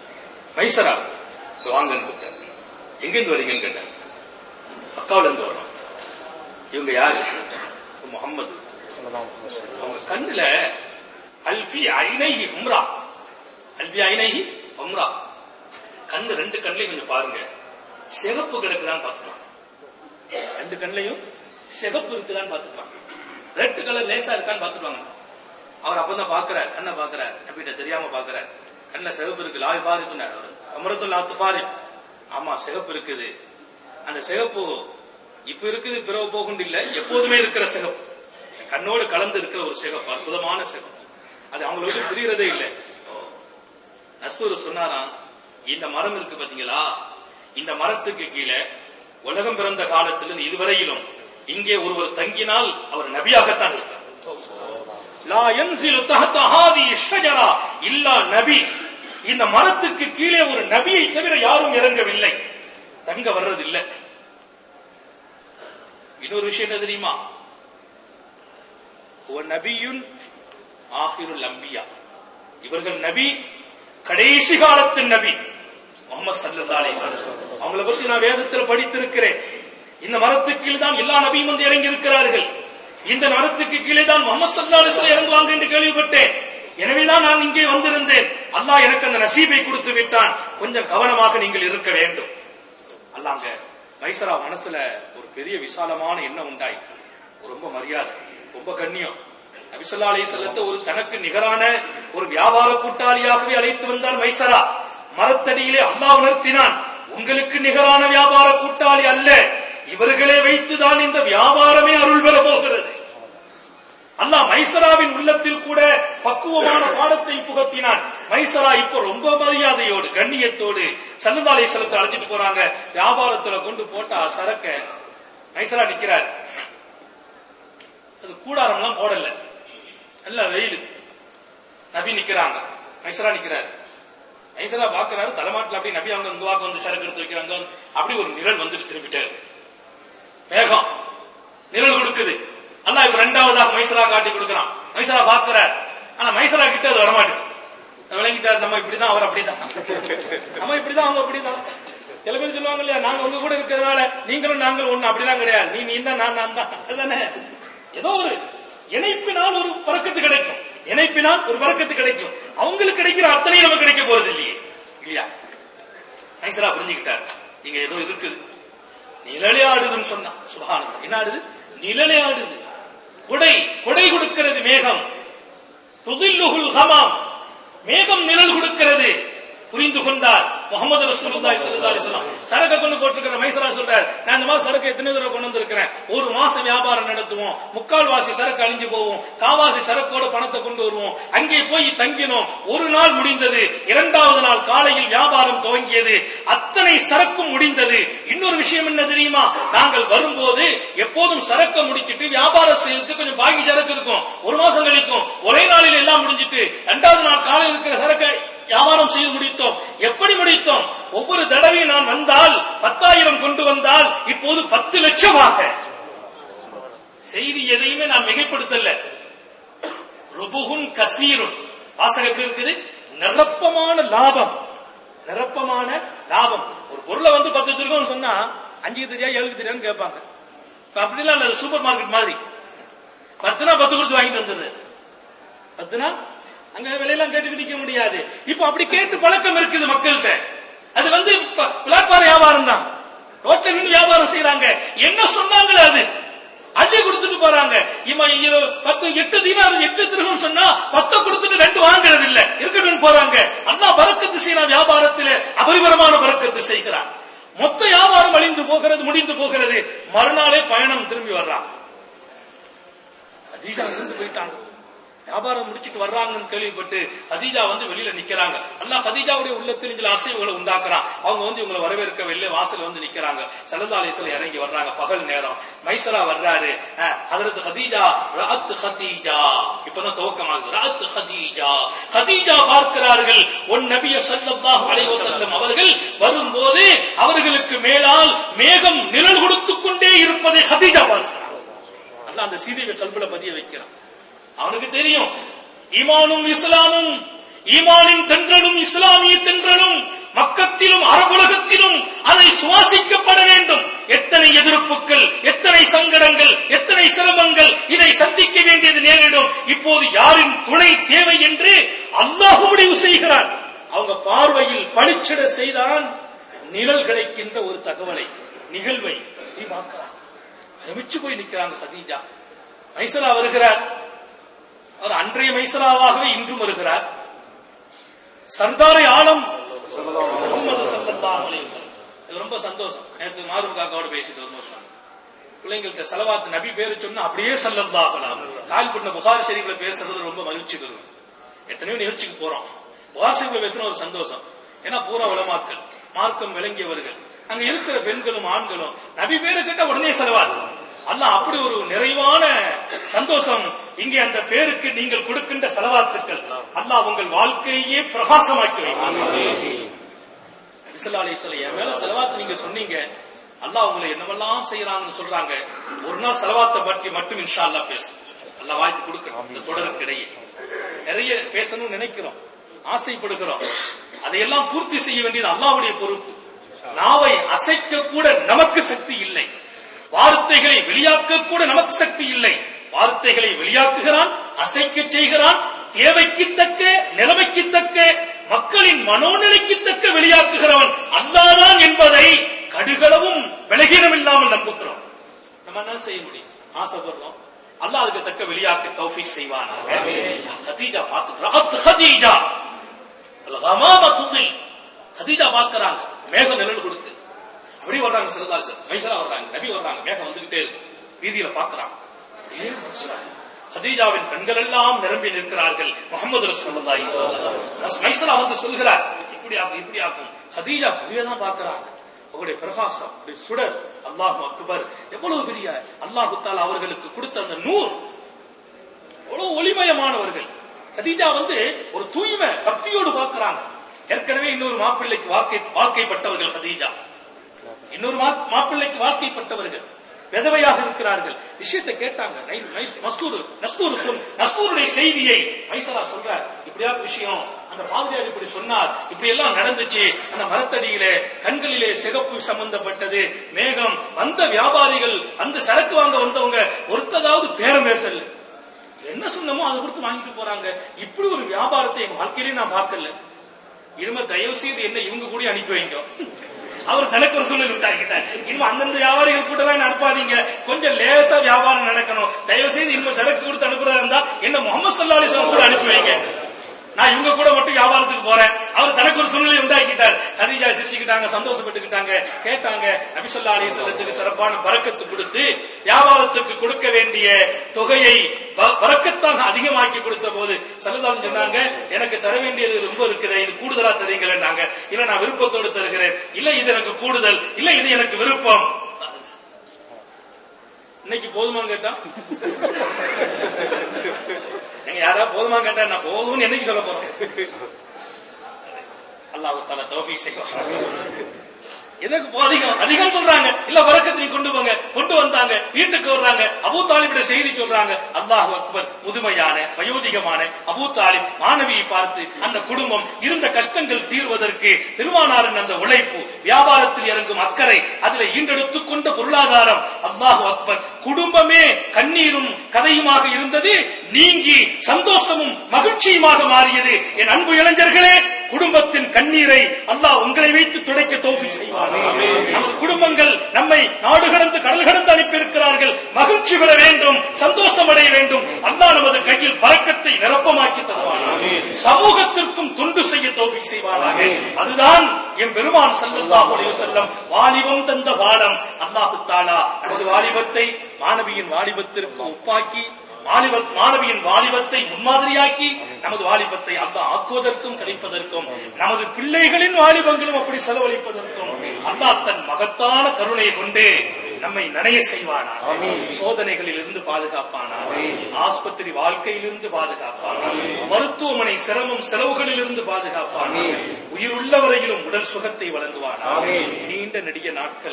மைசரா வாங்கன்னு கூப்பிட்டாரு எங்கிருந்து வரீங்கன்னு கேட்டார் மக்காவுல இருந்து வரோம் இவங்க யாரு முகம்மது அவங்க கண்ணுல அல்ஃபி ஐனைஹி உம்ரா அல்ஃபி ஐனைஹி உம்ரா கண்ணு ரெண்டு கண்ணையும் கொஞ்சம் பாருங்க சிகப்பு கிடக்குதான்னு பாத்துக்கலாம் ரெண்டு கண்ணையும் சிகப்பு இருக்குதான்னு பாத்துக்கலாம் ரெட் கலர் லேசா இருக்கான்னு பாத்துருவாங்க அவர் அப்பதான் பாக்குறார் கண்ணை பாக்குறார் நபிட்ட தெரியாம பாக்குறார் கண்ணுல சிகப்பு இருக்கு லாய் பாரிக்குனார் அவர் அமரத்துல் அத்துஃபாரி ஆமா சிகப்பு இருக்குது அந்த சிகப்பு இப்ப இருக்குது பிறகு போகுண்டு இல்ல எப்போதுமே இருக்கிற சிகப்பு கண்ணோடு கலந்து இருக்கிற ஒரு சிகப்பு அற்புதமான சிகப்பு அது அவங்களுக்கு புரியறதே இல்லை ஓ நஸ்தூர் சொன்னாராம் இந்த மரம் இருக்கு பாத்தீங்களா இந்த மரத்துக்கு கீழே உலகம் பிறந்த காலத்திலிருந்து இதுவரையிலும் இங்கே ஒருவர் தங்கினால் அவர் நபியாகத்தான் இருப்பார் லா யன்சிலு தஹத ஹாதிஹி ஷஜரா இல்லா நபி இந்த மரத்துக்கு கீழே ஒரு நபியை தவிர யாரும் இறங்கவில்லை தங்க வர்றதில்லை இன்னொரு விஷயம் என்ன தெரியுமா ஒரு நபியுன் ஆஹிருல் அம்பியா இவர்கள் நபி கடைசி காலத்து நபி முகமது சல்லல்லாஹு அலைஹி வஸல்லம் அவங்கள பத்தி நான் வேதத்தில் படித்திருக்கிறேன் இந்த மரத்துக்கு கீழே தான் எல்லா நபியும் வந்து இறங்கி இருக்கிறார்கள் இந்த மரத்துக்கு கீழே தான் முகமது சல்லல்லாஹு அலைஹி வஸல்லம் இறங்குவாங்க என்று கேள்விப்பட்டேன் எனவேதான் நான் இங்கே வந்திருந்தேன் அல்லாஹ் எனக்கு அந்த நசீபை கொடுத்து விட்டான் கொஞ்சம் கவனமாக நீங்கள் இருக்க வேண்டும் அல்லாங்க மைசரா மனசுல ஒரு பெரிய விசாலமான எண்ணம் உண்டாய் ரொம்ப மரியாதை ரொம்ப கண்ணியம் நபிசல்லா அலைஹி செல்லத்தை ஒரு தனக்கு நிகரான ஒரு வியாபார கூட்டாளியாகவே அழைத்து வந்தார் மைசரா மரத்தடியிலே அல்லாஹ் உணர்த்தினான் உங்களுக்கு நிகரான வியாபார கூட்டாளி அல்ல இவர்களை வைத்துதான் இந்த வியாபாரமே அருள் பெற போகிறது அல்லாஹ் மைசராவின் உள்ளத்தில் கூட பக்குவமான பாடத்தை புகட்டினான் மைசரா இப்ப ரொம்ப மரியாதையோடு கண்ணியத்தோடு சல்லதாலை செலுத்த அழைச்சிட்டு போறாங்க வியாபாரத்துல கொண்டு போட்டா சரக்க மைசரா நிக்கிறார் அது கூடாரம் எல்லாம் போடல நல்ல வெயில் நபி நிக்கிறாங்க மைசரா நிக்கிறாரு மைசரா பாக்குறாரு தலைமாட்டில் அப்படி நபி அவங்க இங்க வந்து சரக்கு எடுத்து வைக்கிறாங்க அப்படி ஒரு நிழல் வந்துட்டு திரும்பிட்டாரு மேகம் நிழல் கொடுக்குது அல்லாஹ் இப்ப ரெண்டாவதாக மைசரா காட்டி கொடுக்கிறான் மைசரா பாக்குறார் ஆனா மைசரா கிட்ட அது வரமாட்டேங்குது விளங்கிட்டார் நம்ம இப்படிதான் அவர் அப்படிதான் நம்ம இப்படிதான் அவங்க அப்படிதான் சில பேர் சொல்லுவாங்க இல்லையா நாங்க உங்க கூட இருக்கிறதுனால நீங்களும் நாங்களும் ஒண்ணு அப்படிலாம் கிடையாது நீ நீ தான் நான் நான் தான் அதுதானே ஏதோ ஒரு இணைப்பினால் ஒரு பறக்கத்து கிடைக்கும் இணைப்பினால் ஒரு பறக்கத்து கிடைக்கும் அவங்களுக்கு கிடைக்கிற அத்தனை நமக்கு கிடைக்க போறது இல்லையே இல்லையா மைசரா புரிஞ்சுக்கிட்டார் இங்க ஏதோ இருக்குது நிழலே ஆடுதுன்னு சொன்னான் சுகானந்தம் என்ன ஆடுது நிழலே ஆடுது கொடை கொடை கொடுக்கிறது மேகம் துதில்லுகுல் ஹமாம் மேகம் நிழல் கொடுக்கிறது புரிந்து கொண்டார் முகமது ரசூலுல்லாஹி ஸல்லல்லாஹு அலைஹி வஸல்லம் சரக்கு கொண்டு போட்டிருக்கிற மைசரா சொல்றார் நான் இந்த மாதிரி சரக்கு எத்தனை தடவை கொண்டு வந்திருக்கிறேன் ஒரு மாசம் வியாபாரம் நடத்துவோம் முக்கால் வாசி சரக்கு அழிஞ்சு போவோம் காவாசி சரக்கோட பணத்தை கொண்டு வருவோம் அங்கே போய் தங்கினோம் ஒரு நாள் முடிந்தது இரண்டாவது நாள் காலையில் வியாபாரம் துவங்கியது அத்தனை சரக்கும் முடிந்தது இன்னொரு விஷயம் என்ன தெரியுமா நாங்கள் வரும்போது எப்போதும் சரக்க முடிச்சிட்டு வியாபாரம் செய்யறதுக்கு கொஞ்சம் பாக்கி சரக்கு இருக்கும் ஒரு மாசம் கழிக்கும் ஒரே நாளில் எல்லாம் முடிஞ்சிட்டு இரண்டாவது நாள் காலையில் இருக்கிற சரக்கை வியாபாரம் செய்து முடித்தோம் எப்படி முடித்தோம் ஒவ்வொரு தடவையும் நான் வந்தால் பத்தாயிரம் கொண்டு வந்தால் இப்போது பத்து லட்சமாக செய்தி எதையுமே நான் மிகைப்படுத்தல ருபுகுன் கசீருன் வாசகம் எப்படி இருக்குது நிரப்பமான லாபம் நிரப்பமான லாபம் ஒரு பொருளை வந்து பத்து திருக்கம்னு சொன்னா அஞ்சுக்கு தெரியா ஏழுக்கு தெரியான்னு கேட்பாங்க இப்ப அப்படிலாம் இல்ல சூப்பர் மார்க்கெட் மாதிரி பத்துனா பத்து கொடுத்து வாங்கிட்டு வந்துடுறது பத்துனா அங்க விலையெல்லாம் கேட்டு நிக்க முடியாது இப்ப அப்படி கேட்டு பழக்கம் இருக்குது மக்கள்கிட்ட அது வந்து பிளாட்பார வியாபாரம் தான் ரோட்ல நின்று வியாபாரம் செய்யறாங்க என்ன சொன்னாங்களே அது அள்ளி கொடுத்துட்டு போறாங்க இவன் இங்க பத்து எட்டு தீனார் எட்டு திருகம் சொன்னா பத்த கொடுத்துட்டு ரெண்டு வாங்குறது இல்ல இருக்கட்டும் போறாங்க அண்ணா பறக்கத்து செய்யறான் வியாபாரத்தில் அபரிபரமான பறக்கத்து செய்கிறான் மொத்த வியாபாரம் அழிந்து போகிறது முடிந்து போகிறது மறுநாளே பயணம் திரும்பி வர்றான் அதீஜா இருந்து போயிட்டாங்க வியாபாரம் முடிச்சிட்டு வர்றாங்கன்னு கேள்விப்பட்டு ஹதீஜா வந்து வெளியில நிக்கிறாங்க அல்லாஹ் ஹதீஜாவுடைய உள்ளத்தில் சில அசைவுகளை உண்டாக்குறான் அவங்க வந்து இவங்களை வரவேற்க வெளில வாசல் வந்து நிக்கிறாங்க சல்லதாலேஸ்வரர் இறங்கி வர்றாங்க பகல் நேரம் மைசரா வர்றாரு அதற்கு ஹதீஜா ராத் ஹதீஜா இப்பதான் துவக்கமாகுது ராத் ஹதீஜா ஹதீஜா பார்க்கிறார்கள் ஒன் நபிய சல்லல்லாஹு அலைஹி வஸல்லம் அவர்கள் வரும்போது அவர்களுக்கு மேலால் மேகம் நிழல் கொடுத்துக் கொண்டே இருப்பதை ஹதீஜா பார்க்கிறார் அல்லாஹ் அந்த சீதையை கல்புல பதிய வைக்கிறான் அவனுக்கு தெரியும் ஈமானும் இஸ்லாமும் ஈமானின் தென்றலும் இஸ்லாமிய தென்றலும் மக்கத்திலும் அரபுலகத்திலும் அதை சுவாசிக்கப்பட வேண்டும் எத்தனை எதிர்ப்புகள் எத்தனை சங்கடங்கள் எத்தனை சிரமங்கள் இதை சந்திக்க வேண்டியது நேரிடும் இப்போது யாரின் துணை தேவை என்று அல்லாஹ் முடிவு செய்கிறார் அவங்க பார்வையில் பளிச்சிட செய்தான் நிழல் கிடைக்கின்ற ஒரு தகவலை நிகழ்வை நீ பார்க்கிறான் பிரமிச்சு போய் நிற்கிறாங்க ஹதீஜா மைசலா வருகிறார் அவர் அன்றைய மைசலாவாகவே இன்றும் வருகிறார் சர்தாரை ஆலம் முகமது ஸல்லல்லாஹு அலைஹி வஸல்லம் இது ரொம்ப சந்தோஷம் நேத்து மாருஃப் காக்காவோட பேசிட்டு ஒரு நிமிஷம் பிள்ளைங்கள்ட்ட செலவாத்து நபி பேரு சொன்னா அப்படியே சல்லல்லாஹு அலைஹி கால் பண்ண புகாரி ஷரீஃப்ல பேசுறது ரொம்ப மகிழ்ச்சி தரும் எத்தனையோ நிகழ்ச்சிக்கு போறோம் புகார் ஷரீஃப்ல பேசுற ஒரு சந்தோஷம் ஏன்னா பூரா உலமாக்கள் மார்க்கம் விளங்கியவர்கள் அங்க இருக்கிற பெண்களும் ஆண்களும் நபி பேரு கேட்டா உடனே செலவாத்து அல்லாஹ் அப்படி ஒரு நிறைவான சந்தோஷம் இங்கே அந்த பேருக்கு நீங்கள் கொடுக்கின்ற செலவாத்துக்கள் அல்லாஹ் உங்கள் வாழ்க்கையே பிரகாசமாக்கி வைப்பான் நபிசல்லா அலைஹிஸ்ஸலாம் என் மேல செலவாத்து நீங்க சொன்னீங்க அல்லாஹ் உங்களை என்னவெல்லாம் செய்யறாங்கன்னு சொல்றாங்க ஒரு நாள் செலவாத்தை பற்றி மட்டும் இன்ஷா அல்லாஹ் பேசும் அல்லாஹ் வாய்ப்பு கொடுக்கணும் இந்த தொடருக்கு இடையே நிறைய பேசணும்னு நினைக்கிறோம் ஆசைப்படுகிறோம் அதையெல்லாம் பூர்த்தி செய்ய வேண்டியது அல்லாஹ்வுடைய பொறுப்பு நாவை அசைக்க கூட நமக்கு சக்தி இல்லை வார்த்தைகளை வெளியாக்க கூட நமக்கு சக்தி இல்லை வார்த்தைகளை வெளியாக்குகிறான் அசைக்க செய்கிறான் தேவைக்கு தக்க நிலைமைக்கு தக்க மக்களின் மனோநிலைக்கு தக்க வெளியாக்குகிறவன் அல்லாதான் என்பதை கடுகளவும் விலகினம் இல்லாமல் நம்புகிறோம் நம்ம என்ன செய்ய முடியும் ஆசைப்படுறோம் அல்லாஹ் அதுக்கு தக்க வெளியாக்க தௌஃபீக் செய்வானாக ஹதீஜா பார்த்துக்கிறான் ஹதீஜா அல்கமாம துதில் ஹதீஜா பார்க்கறாங்க மேகம் நிழல் கொடுத்து அப்படி வர்றாங்க சிறந்தால் மைசரா வர்றாங்க நபி வர்றாங்க மேகம் வந்துகிட்டே இருக்கு வீதியில பார்க்கறாங்க அப்படியே மனுஷராங்க. ஹதீஜாவின் கண்கள் எல்லாம் நிரம்பி நிற்கிறார்கள் முகமது ரசூலுல்லாஹி ஸல்லல்லாஹு அலைஹி வஸல்லம் மைசரா வந்து சொல்கிறார் இப்படி ஆகும் இப்படி ஆகும் ஹதீஜா அப்படியே தான் பார்க்கறாங்க அவருடைய பிரகாசம் அவருடைய சுடர் அல்லாஹ் அக்பர் எவ்வளவு பெரிய அல்லாஹ் தாலா அவர்களுக்கு கொடுத்த அந்த நூர் எவ்வளவு ஒளிமயமானவர்கள் கதீஜா வந்து ஒரு தூய்மை பக்தியோடு பார்க்கறாங்க ஏற்கனவே இன்னொரு மாப்பிள்ளைக்கு வாழ்க்கை வாழ்க்கைப்பட்டவர்கள் கதீஜா இன்னொரு மா- மாப்பிள்ளைக்கு வாழ்க்கைப்பட்டவர்கள் விதவையாக இருக்கிறார்கள் விஷயத்தை கேட்டாங்க நை- நைஸ்- மஸ்தூர் நஸ்தூர் சொல் நஸ்தூருடைய செய்தியை மைசரா சொல்றார் இப்படியா விஷயம் அந்த பாதிரியார் இப்படி சொன்னார் இப்படி எல்லாம் நடந்துச்சு அந்த மரத்தடியிலே கண்களிலே சிகப்பு சம்பந்தப்பட்டது மேகம் வந்த வியாபாரிகள் அந்த சரக்கு வாங்க வந்தவங்க ஒருத்ததாவது பேரம் பேசல என்ன சொன்னமோ அதை கொடுத்து வாங்கிட்டு போறாங்க இப்படி ஒரு வியாபாரத்தை எங்க வாழ்க்கையிலே நான் பார்க்கல இனிமே தயவு செய்து என்ன இவங்க கூட அனுப்பி வைங்க அவர் தனக்கு ஒரு சூழ்நிலை விட்டாங்க இனிமே அந்தந்த வியாபாரிகள் கூட எல்லாம் அனுப்பாதீங்க கொஞ்சம் லேசா வியாபாரம் நடக்கணும் தயவு செய்து இனிமே சரக்கு கொடுத்து அனுப்புறதா இருந்தா என்ன முகமது சல்லா அலிஸ்லாம் கூட அனுப்பி வைங்க நான் இவங்க கூட மட்டும் வியாபாரத்துக்கு போறேன் அவர் தனக்கு ஒரு சூழ்நிலை உண்டாக்கிட்டார் கதீஜா சிரிச்சுக்கிட்டாங்க சந்தோஷப்பட்டுக்கிட்டாங்க கேட்டாங்க நபிசல்லா அலிஸ்லத்துக்கு சிறப்பான பறக்கத்து கொடுத்து வியாபாரத்துக்கு கொடுக்க வேண்டிய தொகையை ப- பறக்கத்தாக அதிகமாக்கி கொடுத்த போது சல்லதாலும் சொன்னாங்க எனக்கு தர வேண்டியது ரொம்ப இருக்குது இது கூடுதலா தரீங்களேன்னாங்க இல்ல நான் விருப்பத்தோடு தருகிறேன் இல்ல இது எனக்கு கூடுதல் இல்ல இது எனக்கு விருப்பம் இன்னைக்கு போதுமா கேட்டா நீங்க யாராவது போதுமா கேட்டா நான் போதும்னு என்னைக்கு சொல்ல போறோம் அல்லாஹ் தஆலா தௌஃபீக் செய்வான் எனக்கு போ அதிகம் அதிகம் சொல்றாங்க இல்ல வரக்கத்தை கொண்டு போங்க கொண்டு வந்தாங்க வீட்டுக்கு வர்றாங்க அபூ தாலிபிட செய்தி சொல்றாங்க அல்லாஹ் அக்பர் முதுமையான வயோதிகமான அபூ தாலிப் மாணவியை பார்த்து அந்த குடும்பம் இருந்த கஷ்டங்கள் தீர்வதற்கு பெருமானாரின் அந்த உழைப்பு வியாபாரத்தில் இறங்கும் அக்கறை அதுல ஈண்டெடுத்துக் கொண்ட பொருளாதாரம் அல்லாஹ் அக்பர் குடும்பமே கண்ணீரும் கதையுமாக இருந்தது நீங்கி சந்தோஷமும் மகிழ்ச்சியுமாக மாறியது என் அன்பு இளைஞர்களே குடும்பத்தின் கண்ணீரை அல்லாஹ் உங்களை வைத்து துடைக்க தோல்வி செய்வார் நமது குடும்பங்கள் நம்மை நாடு கடந்து கடல் கடந்து அனுப்பியிருக்கிறார்கள் மகிழ்ச்சி பெற வேண்டும் சந்தோஷம் அடைய வேண்டும் அல்லாஹ் நமது கையில் பறக்கத்தை நிரப்பமாக்கி தருவானாக சமூகத்திற்கும் தொண்டு செய்ய தோல்வி செய்வானாக அதுதான் என் பெருமான் ஸல்லல்லாஹு அலைஹி வஸல்லம் வாலிபம் தந்த பாடம் அல்லாஹ் தாலா நமது வாலிபத்தை மாணவியின் வாலிபத்திற்கு ஒப்பாக்கி வாலிப மாணவியின் வாலிபத்தை முன்மாதிரியாக்கி நமது வாலிபத்தை அல்லாஹ் ஆக்குவதற்கும் கழிப்பதற்கும் நமது பிள்ளைகளின் வாலிபங்களும் அப்படி செலவழிப்பதற்கும் அல்லாஹ் தன் மகத்தான கருணை கொண்டு நம்மை நனைய செய்வானா சோதனைகளில் இருந்து பாதுகாப்பானா ஆஸ்பத்திரி வாழ்க்கையிலிருந்து பாதுகாப்பானா மருத்துவமனை சிரமம் செலவுகளில் இருந்து பாதுகாப்பானா உயிருள்ள வரையிலும் உடல் சுகத்தை வழங்குவானா நீண்ட நெடிய நாட்கள்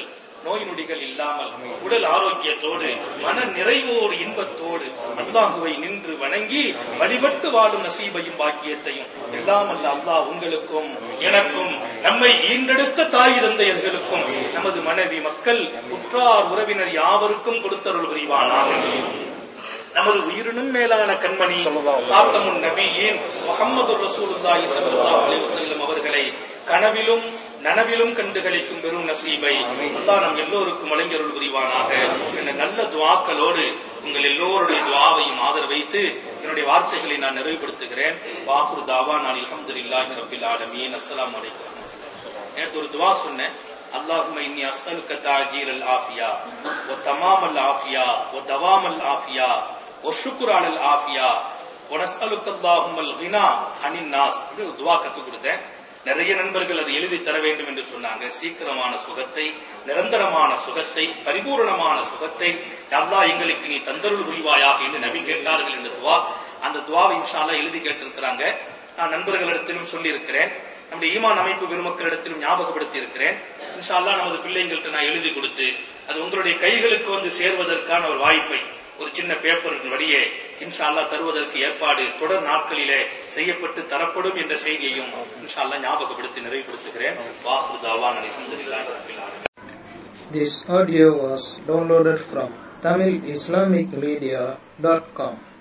நோய் நொடிகள் இல்லாமல் உடல் ஆரோக்கியத்தோடு மன நிறைவோடு இன்பத்தோடு அல்லாஹுவை நின்று வணங்கி வழிபட்டு வாழும் நசீபையும் பாக்கியத்தையும் எல்லாம் அல்ல அல்லாஹ் உங்களுக்கும் எனக்கும் நம்மை ஈண்டெடுத்த தாய் தந்தையர்களுக்கும் நமது மனைவி மக்கள் உற்றார் உறவினர் யாவருக்கும் கொடுத்தருள் புரிவானாக நமது உயிரினும் மேலான கண்மணி காத்தமுன் நபியின் முகமது ரசூலுல்லாஹி ஸல்லல்லாஹு அலைஹி வஸல்லம் அவர்களை கனவிலும் நனவிலும் கண்டுகளிக்கும் பெரும் நசீபை அல்லாஹ் நம் எல்லோருக்கும் வழங்கியருள் புரிவானாக என்ற நல்ல துவாக்களோடு உங்கள் எல்லோருடைய துவாவையும் ஆதரவு வைத்து என்னுடைய வார்த்தைகளை நான் நிறைவுபடுத்துகிறேன் வாஹுர் தாவா நான் அல்ஹம்துலில்லாஹி ரப்பில் ஆலமீன் அஸ்ஸலாமு அலைக்கும் நேற்று ஒரு துவா சொன்னேன் اللهم إني أسألك تعجيل العافية وتمام العافية ودوام العافية والشكر على العافية ونسألك اللهم الغنى عن الناس இப்படி ஒரு துவா கத்து கொடுத்தேன் நிறைய நண்பர்கள் அதை எழுதி தர வேண்டும் என்று சொன்னாங்க சீக்கிரமான சுகத்தை நிரந்தரமான சுகத்தை பரிபூரணமான சுகத்தை அல்லாஹ் எங்களுக்கு நீ தந்தருள் புரிவாயாக என்று நபி கேட்டார்கள் என்ற துவா அந்த துவாவை இன்ஷால்லா எழுதி கேட்டிருக்கிறாங்க நான் நண்பர்களிடத்திலும் சொல்லி இருக்கிறேன் நம்முடைய ஈமான் அமைப்பு பெருமக்களிடத்திலும் ஞாபகப்படுத்தி இருக்கிறேன் இன்ஷால்லா நமது பிள்ளைங்கள்ட்ட நான் எழுதி கொடுத்து அது உங்களுடைய கைகளுக்கு வந்து சேர்வதற்கான ஒரு வாய்ப்பை ஒரு சின்ன பேப்பரின் வழியே இன்ஷால்லா தருவதற்கு ஏற்பாடு தொடர் நாட்களிலே செய்யப்பட்டு தரப்படும் என்ற செய்தியையும் இன்ஷால்லா ஞாபகப்படுத்தி நிறைவுபடுத்துகிறேன் வாசு தாவான் அலமதுல்லாஹி ரபில் ஆலமீன் This audio was downloaded from TamilIslamicMedia.com.